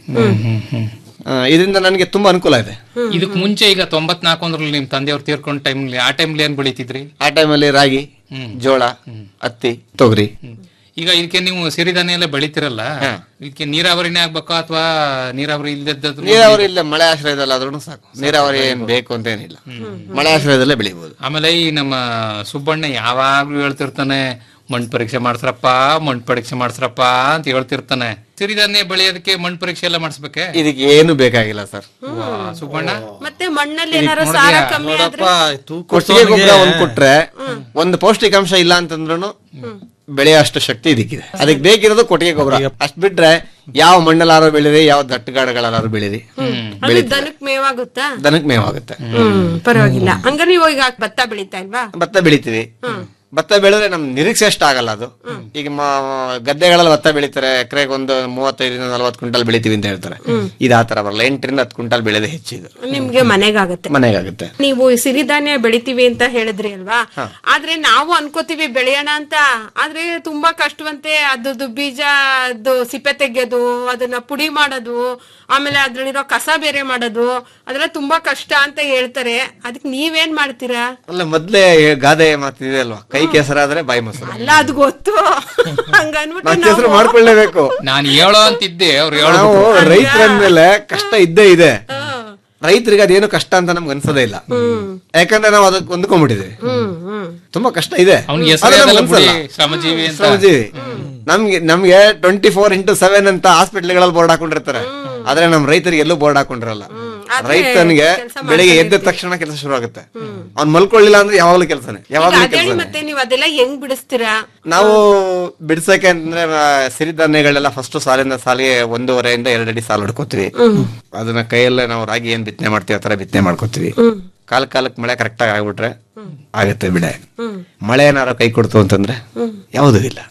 ಇದರಿಂದ ನನಗೆ ತುಂಬಾ ಅನುಕೂಲ ಇದೆ ಇದಕ್ ಮುಂಚೆ ಈಗ ತೊಂಬತ್ನಾಲ್ಕು ಅಂದ್ರಲ್ಲಿ ನಿಮ್ ತಂದೆಯವ್ರು ತೀರ್ಕೊಂಡ್ ಟೈಮ್ಲಿ ಆ ಟೈಮ್ಲಿ ಏನ್ ಬೆಳಿತಿದ್ರಿ ಆ ಟೈಮಲ್ಲಿ ರಾಗಿ ಜೋಳ ಹತ್ತಿ ತೊಗರಿ ಈಗ ಇದಕ್ಕೆ ನೀವು ಸಿರಿಧಾನ್ಯ ಎಲ್ಲ ಬೆಳಿತಿರಲ್ಲ ಇದಕ್ಕೆ ನೀರಾವರಿನೇ ಆಗ್ಬೇಕಾ ಅಥವಾ ನೀರಾವರಿ ಇಲ್ಲದ್ದು ನೀರಾವರಿ ಇಲ್ಲ ಮಳೆ ಆಶ್ರಯದಲ್ಲಾದ್ರೂ ಸಾಕು ನೀರಾವರಿ ಏನ್ ಬೇಕು ಅಂತ ಏನಿಲ್ಲ ಮಳೆ ಆಶ್ರಯದಲ್ಲೇ ಬೆಳಿಬಹುದು ಆಮೇಲೆ ಈ ನಮ್ಮ ಸುಬ್ಬಣ್ಣ ಯಾವಾಗ್ಲೂ ಹೇಳ್ತಿರ್ತಾನೆ ಮಣ್ಣು ಪರೀಕ್ಷೆ ಮಾಡ್ಸ್ರಪ್ಪ ಮಣ್ಣು ಪರೀಕ್ಷೆ ಮಾಡ್ಸ್ರಪ್ಪ ಅಂತ ಹೇಳ್ತಿರ್ತಾನೆ ಸಿರಿಧಾನ್ಯ ಬೆಳೆಯೋದಕ್ಕೆ ಮಣ್ಣು ಪರೀಕ್ಷೆ ಎಲ್ಲ ಮಾಡಿಸ್ಬೇಕೆ ಇದಕ್ಕೆ ಏನು ಬೇಕಾಗಿಲ್ಲ ಸರ್ ವಾ, ಸುಬ್ಬಣ್ಣ ಮತ್ತೆ ಮಣ್ಣಲ್ಲಿ ಏನಾರು ಸಾರ ಕಮ್ಮಿ ಆದ್ರೆ ಕೊಟ್ಟಿಗೆ ಗೊಬ್ಬರ ಒಂದ್ ಕೊಟ್ರೆ ಒಂದು ಪೌಷ್ಟಿಕಾಂಶ ಇಲ್ಲ ಅಂತಂದ್ರೂ ಬೆಳೆಯೋ ಅಷ್ಟು ಶಕ್ತಿ ಇದಕ್ಕಿದೆ ಅದಕ್ಕೆ ಬೇಕಿರೋದು ಕೊಟ್ಟಿಗೆ ಗೊಬ್ಬರ ಅಷ್ಟ್ ಬಿಟ್ರೆ ಯಾವ ಮಣ್ಣಲ್ಲಾರು ಬೆಳಿರಿ ಯಾವ ದಟ್ಟಗಾಡುಗಳಲ್ಲಾರು ಬೆಳಿರಿ ಅದು ದನಕ್ ಮೇವಾಗುತ್ತಾ ದನಕ್ ಮೇವಾಗುತ್ತೆ ಹ್ಮ್ ಪರವಾಗಿಲ್ಲ ಹಂಗಾರೆ ನೀವು ಈಗ ಭತ್ತ ಬೆಳಿತಾ ಇಲ್ವಾ ಭತ್ತ ಬೆಳಿತೀವಿ ಭತ್ತ ಬೆಳೆದ್ರೆ ನಮ್ ನಿರೀಕ್ಷೆ ಅಷ್ಟು ಆಗಲ್ಲ ಅದು ಈಗ ಮ- ಗದ್ದೆಗಳಲ್ಲಿ ಭತ್ತ ಬೆಳಿತಾರೆ ಎಕರೆಗೆ ಒಂದು ಮೂವತ್ತೈದರಿಂದ ನಲವತ್ತು ಕ್ವಿಂಟಲ್ ಬೆಳಿತೀವಿ ಅಂತ ಹೇಳ್ತಾರೆ ಇದು ಆ ತರ ಬರಲ್ಲ ಎಂಟರಿಂದ ಹತ್ತು ಕ್ವಿಂಟಲ್ ಬೆಳೆದೇ ಹೆಚ್ಚಿದು ನಿಮ್ಗೆ ಮನೆಗಾಗತ್ತೆ ಮನೆಗಾಗುತ್ತೆ ನೀವು ಸಿರಿಧಾನ್ಯ ಬೆಳಿತೀವಿ ಅಂತ ಹೇಳಿದ್ರಿ ಅಲ್ವಾ ಆದ್ರೆ ನಾವು ಅನ್ಕೋತೀವಿ ಬೆಳೆಯೋಣ ಅಂತ ಆದ್ರೆ ತುಂಬಾ ಕಷ್ಟವಂತೆ ಅದ್ರದ್ದು ಬೀಜ ಅದು ಸಿಪ್ಪೆ ತೆಗೆಯೋದು ಅದನ್ನ ಪುಡಿ ಮಾಡೋದು ಆಮೇಲೆ ಅದ್ರಲ್ಲಿರೋ ಕಸ ಬೇರೆ ಮಾಡೋದು ಅದೆಲ್ಲ ತುಂಬಾ ಕಷ್ಟ ಅಂತ ಹೇಳ್ತಾರೆ ಅದಕ್ಕೆ ನೀವೇನ್ ಮಾಡ್ತೀರಾ ಅಲ್ಲ ಮೊದ್ಲೇ ಗಾದೆ ಮಾತಿದೆ ಅಲ್ವಾ ಕೈ ಕೆಸರಾದ್ರೆ ಬಾಯಿ ಮೊಸರು ಅಲ್ಲ ಅದು ಗೊತ್ತು ಹಂಗನ್ಬಿಟ್ಟು ನಾನ್ ಹೆಸರು ಮಾಡ್ಕೊಳ್ಳೇಬೇಕು ನಾನು ಹೇಳೋ ಅಂತಿದ್ದೆ ಅವ್ರು ನಾವು ಹೇಳೋ ರೈತರಂದ್ಮೇಲೆ ಕಷ್ಟ ಇದ್ದೇ ಇದೆ ರೈತರಿಗೆ ಅದೇನು ಕಷ್ಟ ಅಂತ ನಮ್ಗೆ ಅನ್ಸೋದೇ ಇಲ್ಲ ಯಾಕಂದ್ರೆ ನಾವು ಅದಕ್ಕೆ ಹೊಂದ್ಕೊಂಡ್ಬಿಟ್ಟಿದೀವಿ ತುಂಬಾ ಕಷ್ಟ ಇದೆ ಅವ್ನಿಗೆ ಅದು ಹೆಸರು ನಮ್ಗೆ ಬಿಡಿ ಅನ್ಸಲ್ಲ. ಶ್ರಮಜೀವಿ ಅಂತ ಶ್ರಮಜೀವಿ ನಮ್ಗೆ ನಮ್ಗೆ ಟ್ವೆಂಟಿ ಫೋರ್ ಇಂಟು ಸೆವೆನ್ ಅಂತ ಹಾಸ್ಪಿಟ್ಲ್ಗಳಲ್ಲಿ ಬೋರ್ಡ್ ಹಾಕೊಂಡಿರ್ತಾರೆ ಆದ್ರೆ ನಮ್ ರೈತರಿಗೆ ಎಲ್ಲೂ ಬೋರ್ಡ್ ಹಾಕೊಂಡಿರಲ್ಲ ರೈತನಿಗೆ ಬೆಳಿಗ್ಗೆ ಎದ್ದ ತಕ್ಷಣ ಕೆಲಸ ಶುರು ಆಗುತ್ತೆ ಅವ್ನ್ ಮಲ್ಕೊಳ್ಳಿಲ್ಲ ಅಂದ್ರೆ ಯಾವಾಗ್ಲೂ ಕೆಲಸನೇ ಯಾವಾಗ್ಲೂ ಅದೇಳಿ ಕೆಲಸ ಮತ್ತೆ ನೀವು ಅದೆಲ್ಲ ಹೆಂಗ್ ಬಿಡಿಸ್ತೀರಾ ನಾವು ಬಿಡ್ಸಕ್ಕೆ ಅಂದ್ರೆ ಆ, ಸಿರಿಧಾನ್ಯಗಳೆಲ್ಲ ಫಸ್ಟ್ ಸಾಲಿಂದ ಸಾಲಿಗೆ ಒಂದೂವರೆಯಿಂದ ಎರಡು ಅಡಿ ಸಾಲು ಹೊಡ್ಕೋತೀವಿ ಅದನ್ನ ಕೈಯಲ್ಲೇ ನಾವು ರಾಗಿ ಏನ್ ಬಿತ್ತನೆ ಮಾಡ್ತೀವಿ ಆ ತರ ಬಿತ್ತನೆ ಮಾಡ್ಕೋತೀವಿ ಕಾಲ ಕಾಲಕ್ಕೆ ಮಳೆ ಕರೆಕ್ಟ್ ಆಗಿ ಆಗ್ಬಿಟ್ರೆ ಆಗುತ್ತೆ ಬಿಡೆ ಮಳೆ ಏನಾರ ಕೈ ಕೊಡ್ತು ಅಂತಂದ್ರೆ ಯಾವುದೂ ಇಲ್ಲ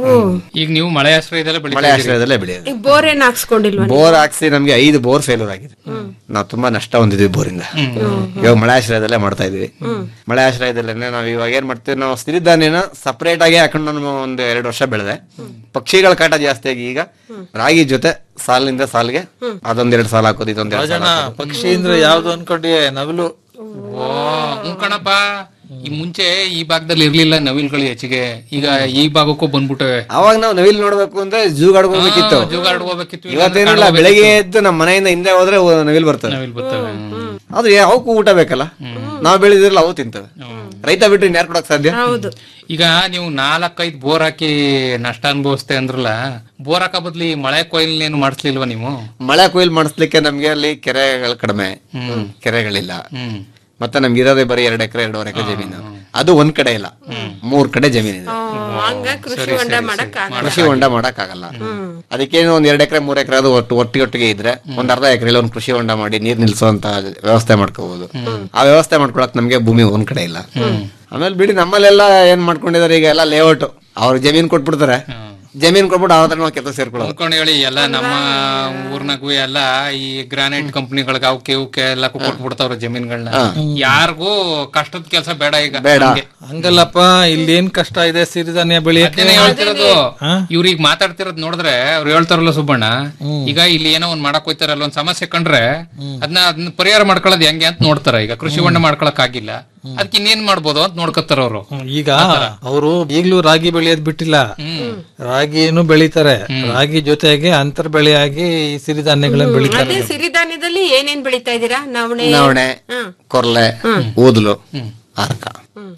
ಈಗ ನೀವು ಮಳೆ ಆಶ್ರಯದಲ್ಲೇ ಮಳೆ ಬೆಳಿತೀರಿ ಆಶ್ರಯದಲ್ಲೇ ಬೆಳೆಯೋದು ಈಗ ಬೋರ್ ಏನ್ ಹಾಕ್ಸ್ಕೊಂಡಿಲ್ವಾ ಬೋರ್ ಹಾಕ್ಸಿ ನಮ್ಗೆ ಐದು ಬೋರ್ ಫೇಲ್ಯೂರ್ ಆಗಿದೆ ನಾವು ತುಂಬಾ ನಷ್ಟ ಹೊಂದಿದ್ವಿ ಬೋರಿಂದ ಇವಾಗ ಮಳೆ ಆಶ್ರಯದಲ್ಲೇ ಮಾಡ್ತಾ ಇದೀವಿ ಮಳೆ ಆಶ್ರಯದಲ್ಲೇ ನಾವು ಇವಾಗ ಏನ್ ಮಾಡ್ತೀವಿ ನಾವು ಸಿರಿಧಾನ್ಯನ ಸಪರೇಟ್ ಆಗಿ ಹಾಕೊಂಡು ನಾನು ಒಂದು ಎರಡು ವರ್ಷ ಬೆಳೆದೆ ಪಕ್ಷಿಗಳ ಕಾಟ ಜಾಸ್ತಿ ಆಗಿ ಈಗ ರಾಗಿ ಜೊತೆ ಸಾಲಿನಿಂದ ಸಾಲಿಗೆ ಅದೊಂದೆರಡು ಸಾಲ ಹಾಕೋದು ಇದೊಂದೆರಡು ಸಾಲ ಜನ ಪಕ್ಷಿ ಅಂದ್ರೆ ಯಾವ್ದು ಅನ್ಕೊಂಡಿ ನವಿಲು ಓ ಹ್ಞೂ ಕಣಪ್ಪ ಈ ಮುಂಚೆ ಈ ಭಾಗದಲ್ಲಿ ಇರ್ಲಿಲ್ಲ ನವಿಲ್ಗಳು ಹೆಚ್ಚಿಗೆ ಈಗ ಈ ಭಾಗಕ್ಕೂ ಬಂದ್ಬಿಟ್ಟವೆ ಅವಾಗ ನಾವು ನವಿಲ್ ನೋಡ್ಬೇಕು ಅಂದ್ರೆ ಜೂಗಾಡ್ ಹೋಗ್ಬೇಕಿತ್ತು ಜೋಗಾಡ್ ಹೋಗ್ಬೇಕಿತ್ತು ಈಗ ಇವತ್ತೇನಿಲ್ಲ ಬೆಳಗ್ಗೆ ಎದ್ದು ನಮ್ಮ ಮನೆಯಿಂದ ಹಿಂದೆ ಹೋದ್ರೆ ಒ- ನವಿಲ್ ಬರ್ತದೆ ನವಿಲ್ ಬರ್ತವೆ ಆದ್ರೆ ಅವಕ್ಕೂ ಊಟ ಬೇಕಲ್ಲ ನಾವು ಬೆಳೆದಿರಲ್ಲ ಅವು ತಿಂತವೆ ರೈತ ಬಿಟ್ಟು ಇನ್ಯಾರು ಕೊಡಕ್ ಸಾಧ್ಯ ಹೌದು ಈಗ ನೀವು ನಾಲ್ಕೈದು ಬೋರ್ ಹಾಕಿ ನಷ್ಟ ಅನುಭವಿಸ್ತೆ ಅಂದ್ರಲ್ಲ ಬೋರ್ ಹಾಕೋ ಬದ್ಲಿ ಮಳೆ ಕೊಯ್ಲ್ ಏನು ಮಾಡಿಸ್ಲಿಲ್ವಾ ನೀವು ಮಳೆ ಕೊಯ್ಲು ಮಾಡಿಸ್ಲಿಕ್ಕೆ ನಮ್ಗೆ ಅಲ್ಲಿ ಕೆರೆಗಳು ಕಡಿಮೆ ಕೆರೆಗಳಿಲ್ಲ ಹ್ಮ್ ಮತ್ತೆ ನಮ್ಗೆ ಇರೋದೇ ಬರೀ ಎರಡು ಎಕರೆ ಎರಡೂವರೆ ಎಕರೆ ಜಮೀನು ಅದು ಒಂದ್ ಕಡೆ ಇಲ್ಲ ಮೂರ್ ಕಡೆ ಜಮೀನಿದೆ ಹ್ಮ್, ಹಂಗ ಕೃಷಿ ಹೊಂಡ ಮಾಡಕ್ ಆಗಲ್ಲ. ಕೃಷಿ ಹೊಂಡ ಮಾಡಕ್ ಆಗಲ್ಲ ಅದಕ್ಕೇನು ಒಂದ್ ಎರಡ್ ಎಕರೆ ಮೂರ್ ಎಕರೆ ಅದು ಒಟ್ಟು ಒಟ್ಟಿಗೆ ಒಟ್ಟಿಗೆ ಇದ್ರೆ ಒಂದ್ ಅರ್ಧ ಎಕರೆ ಒಂದ್ ಕೃಷಿ ಹೊಂಡ ಮಾಡಿ ನೀರ್ ನಿಲ್ಸುವಂತ ವ್ಯವಸ್ಥೆ ಮಾಡ್ಕೋಬಹುದು ಆ ವ್ಯವಸ್ಥೆ ಮಾಡ್ಕೊಳಕ್ ನಮ್ಗೆ ಭೂಮಿ ಒಂದ್ ಕಡೆ ಇಲ್ಲ ಆಮೇಲೆ ಬಿಡಿ ನಮ್ಮಲ್ಲೆಲ್ಲ ಏನ್ ಮಾಡ್ಕೊಂಡಿದಾರೆ ಈಗ ಎಲ್ಲ ಲೇಔಟ್ ಅವ್ರ ಜಮೀನ್ ಕೊಟ್ಬಿಡ್ತಾರೆ ಜಮೀನ್ ಕೊಟ್ಬಿಟ್ಟು ಅವ್ರ ಹತ್ರ ನಾವು ಕೆಲಸ ಸೇರ್ಕೊಳ್ಳೋದು ಅನ್ಕೊಂಡು ಹೇಳಿ ಎಲ್ಲ ನಮ್ಮ ಊರ್ನಾಗೂ ಎಲ್ಲ ಈ ಗ್ರಾನೈಟ್ ಕಂಪ್ನಿಗಳಿಗೆ ಅವಕ್ಕೆ ಇವಕ್ಕೆ ಎಲ್ಲ ಕೊಟ್ಬಿಡ್ತಾವ್ರ ಜಮೀನ್ಗಳನ್ನ ಯಾರಿಗೂ ಕಷ್ಟದ ಕೆಲಸ ಬೇಡ ಈಗ ಬೇಡ ಹಂಗೆ. ಹಂಗಲ್ಲಪ್ಪ ಇಲ್ಲಿ ಏನ್ ಕಷ್ಟ ಇದೆ ಸಿರಿಧಾನ್ಯ ಬೆಳೆಯಕ್ಕೆ ಅದೇನೇ ಹೇಳ್ತಿರೋದು ಇವ್ರಿಗೆ ಮಾತಾಡ್ತಿರೋದ್ ನೋಡಿದ್ರೆ ಅವ್ರು ಹೇಳ್ತಾರಲ್ಲ ಸುಬ್ಬಣ್ಣ ಈಗ ಇಲ್ಲಿ ಏನೋ ಒಂದ್ ಮಾಡಕ್ ಹೋಯ್ತಾರಲ್ಲ ಒಂದ್ ಸಮಸ್ಯೆ ಕಂಡ್ರೆ ಅದನ್ನ ಅದನ್ನ ಪರಿಹಾರ ಮಾಡ್ಕೊಳ್ಳೋದು ಹೆಂಗೆ ಅಂತ ನೋಡ್ತಾರ ಈಗ ಕೃಷಿ ಹೊಂಡ ಮಾಡ್ಕೊಳಕ್ ಆಗಿಲ್ಲ ಅದಕ್ಕೆ ಇನ್ನೇನ್ ಮಾಡ್ಬೋದು ಅಂತ ನೋಡ್ಕೊತಾರ ಅವರು ಈಗ ಅವರು ಈಗ್ಲೂ ರಾಗಿ ಬೆಳೆಯೋದ್ ಬಿಟ್ಟಿಲ್ಲ ರಾಗಿಯನ್ನು ಬೆಳಿತಾರೆ ರಾಗಿ ಜೊತೆಗೆ ಅಂತರ್ ಬೆಳೆಯಾಗಿ ಈ ಸಿರಿಧಾನ್ಯಗಳನ್ನ ಬೆಳಿತಾರೆ ಅದೇ ಸಿರಿಧಾನ್ಯದಲ್ಲಿ ಏನೇನ್ ಬೆಳಿತಾ ಇದೀರಾ ನವಣೆ ನವಣೆ ಕೊರ್ಲೆ ಊದಲು ಅರ್ಕ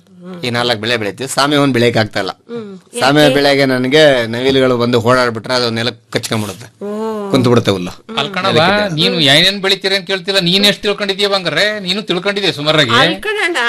ಈ ನಾಲ್ಕು ಬೆಳೆ ಬೆಳಿತೀವಿ ಸಾಮೆ ಒಂದ್ ಬೆಳೆಯಕ್ ಆಗ್ತಾ ಇಲ್ಲ ಸಾಮೆ ಬೆಳೆಗೆ ನನಗೆ ನವಿಲುಗಳು ಬಂದು ಓಡಾಡ್ಬಿಟ್ರೆ ಅದು ನೆಲ ಕಚ್ಕೊಂಡ್ಬಿಡುತ್ತೆ ಕುಂತು ಬಿಡುತ್ತೆ ಹುಲ್ಲು ಅಲ್ಕಣವ ನೀನು ಏನೇನ್ ಬೆಳಿತೀರಿ ಅಂತ ಕೇಳ್ತಿಲ್ಲ ನೀನ್ ಎಷ್ಟು ತಿಳ್ಕೊಂಡಿದೀಯ ಬಂಗಾರೆ ನೀನು ತಿಳ್ಕೊಂಡಿದ್ಯಾ ಸುಮಾರಾಗಿ ಅಲ್ಕಣ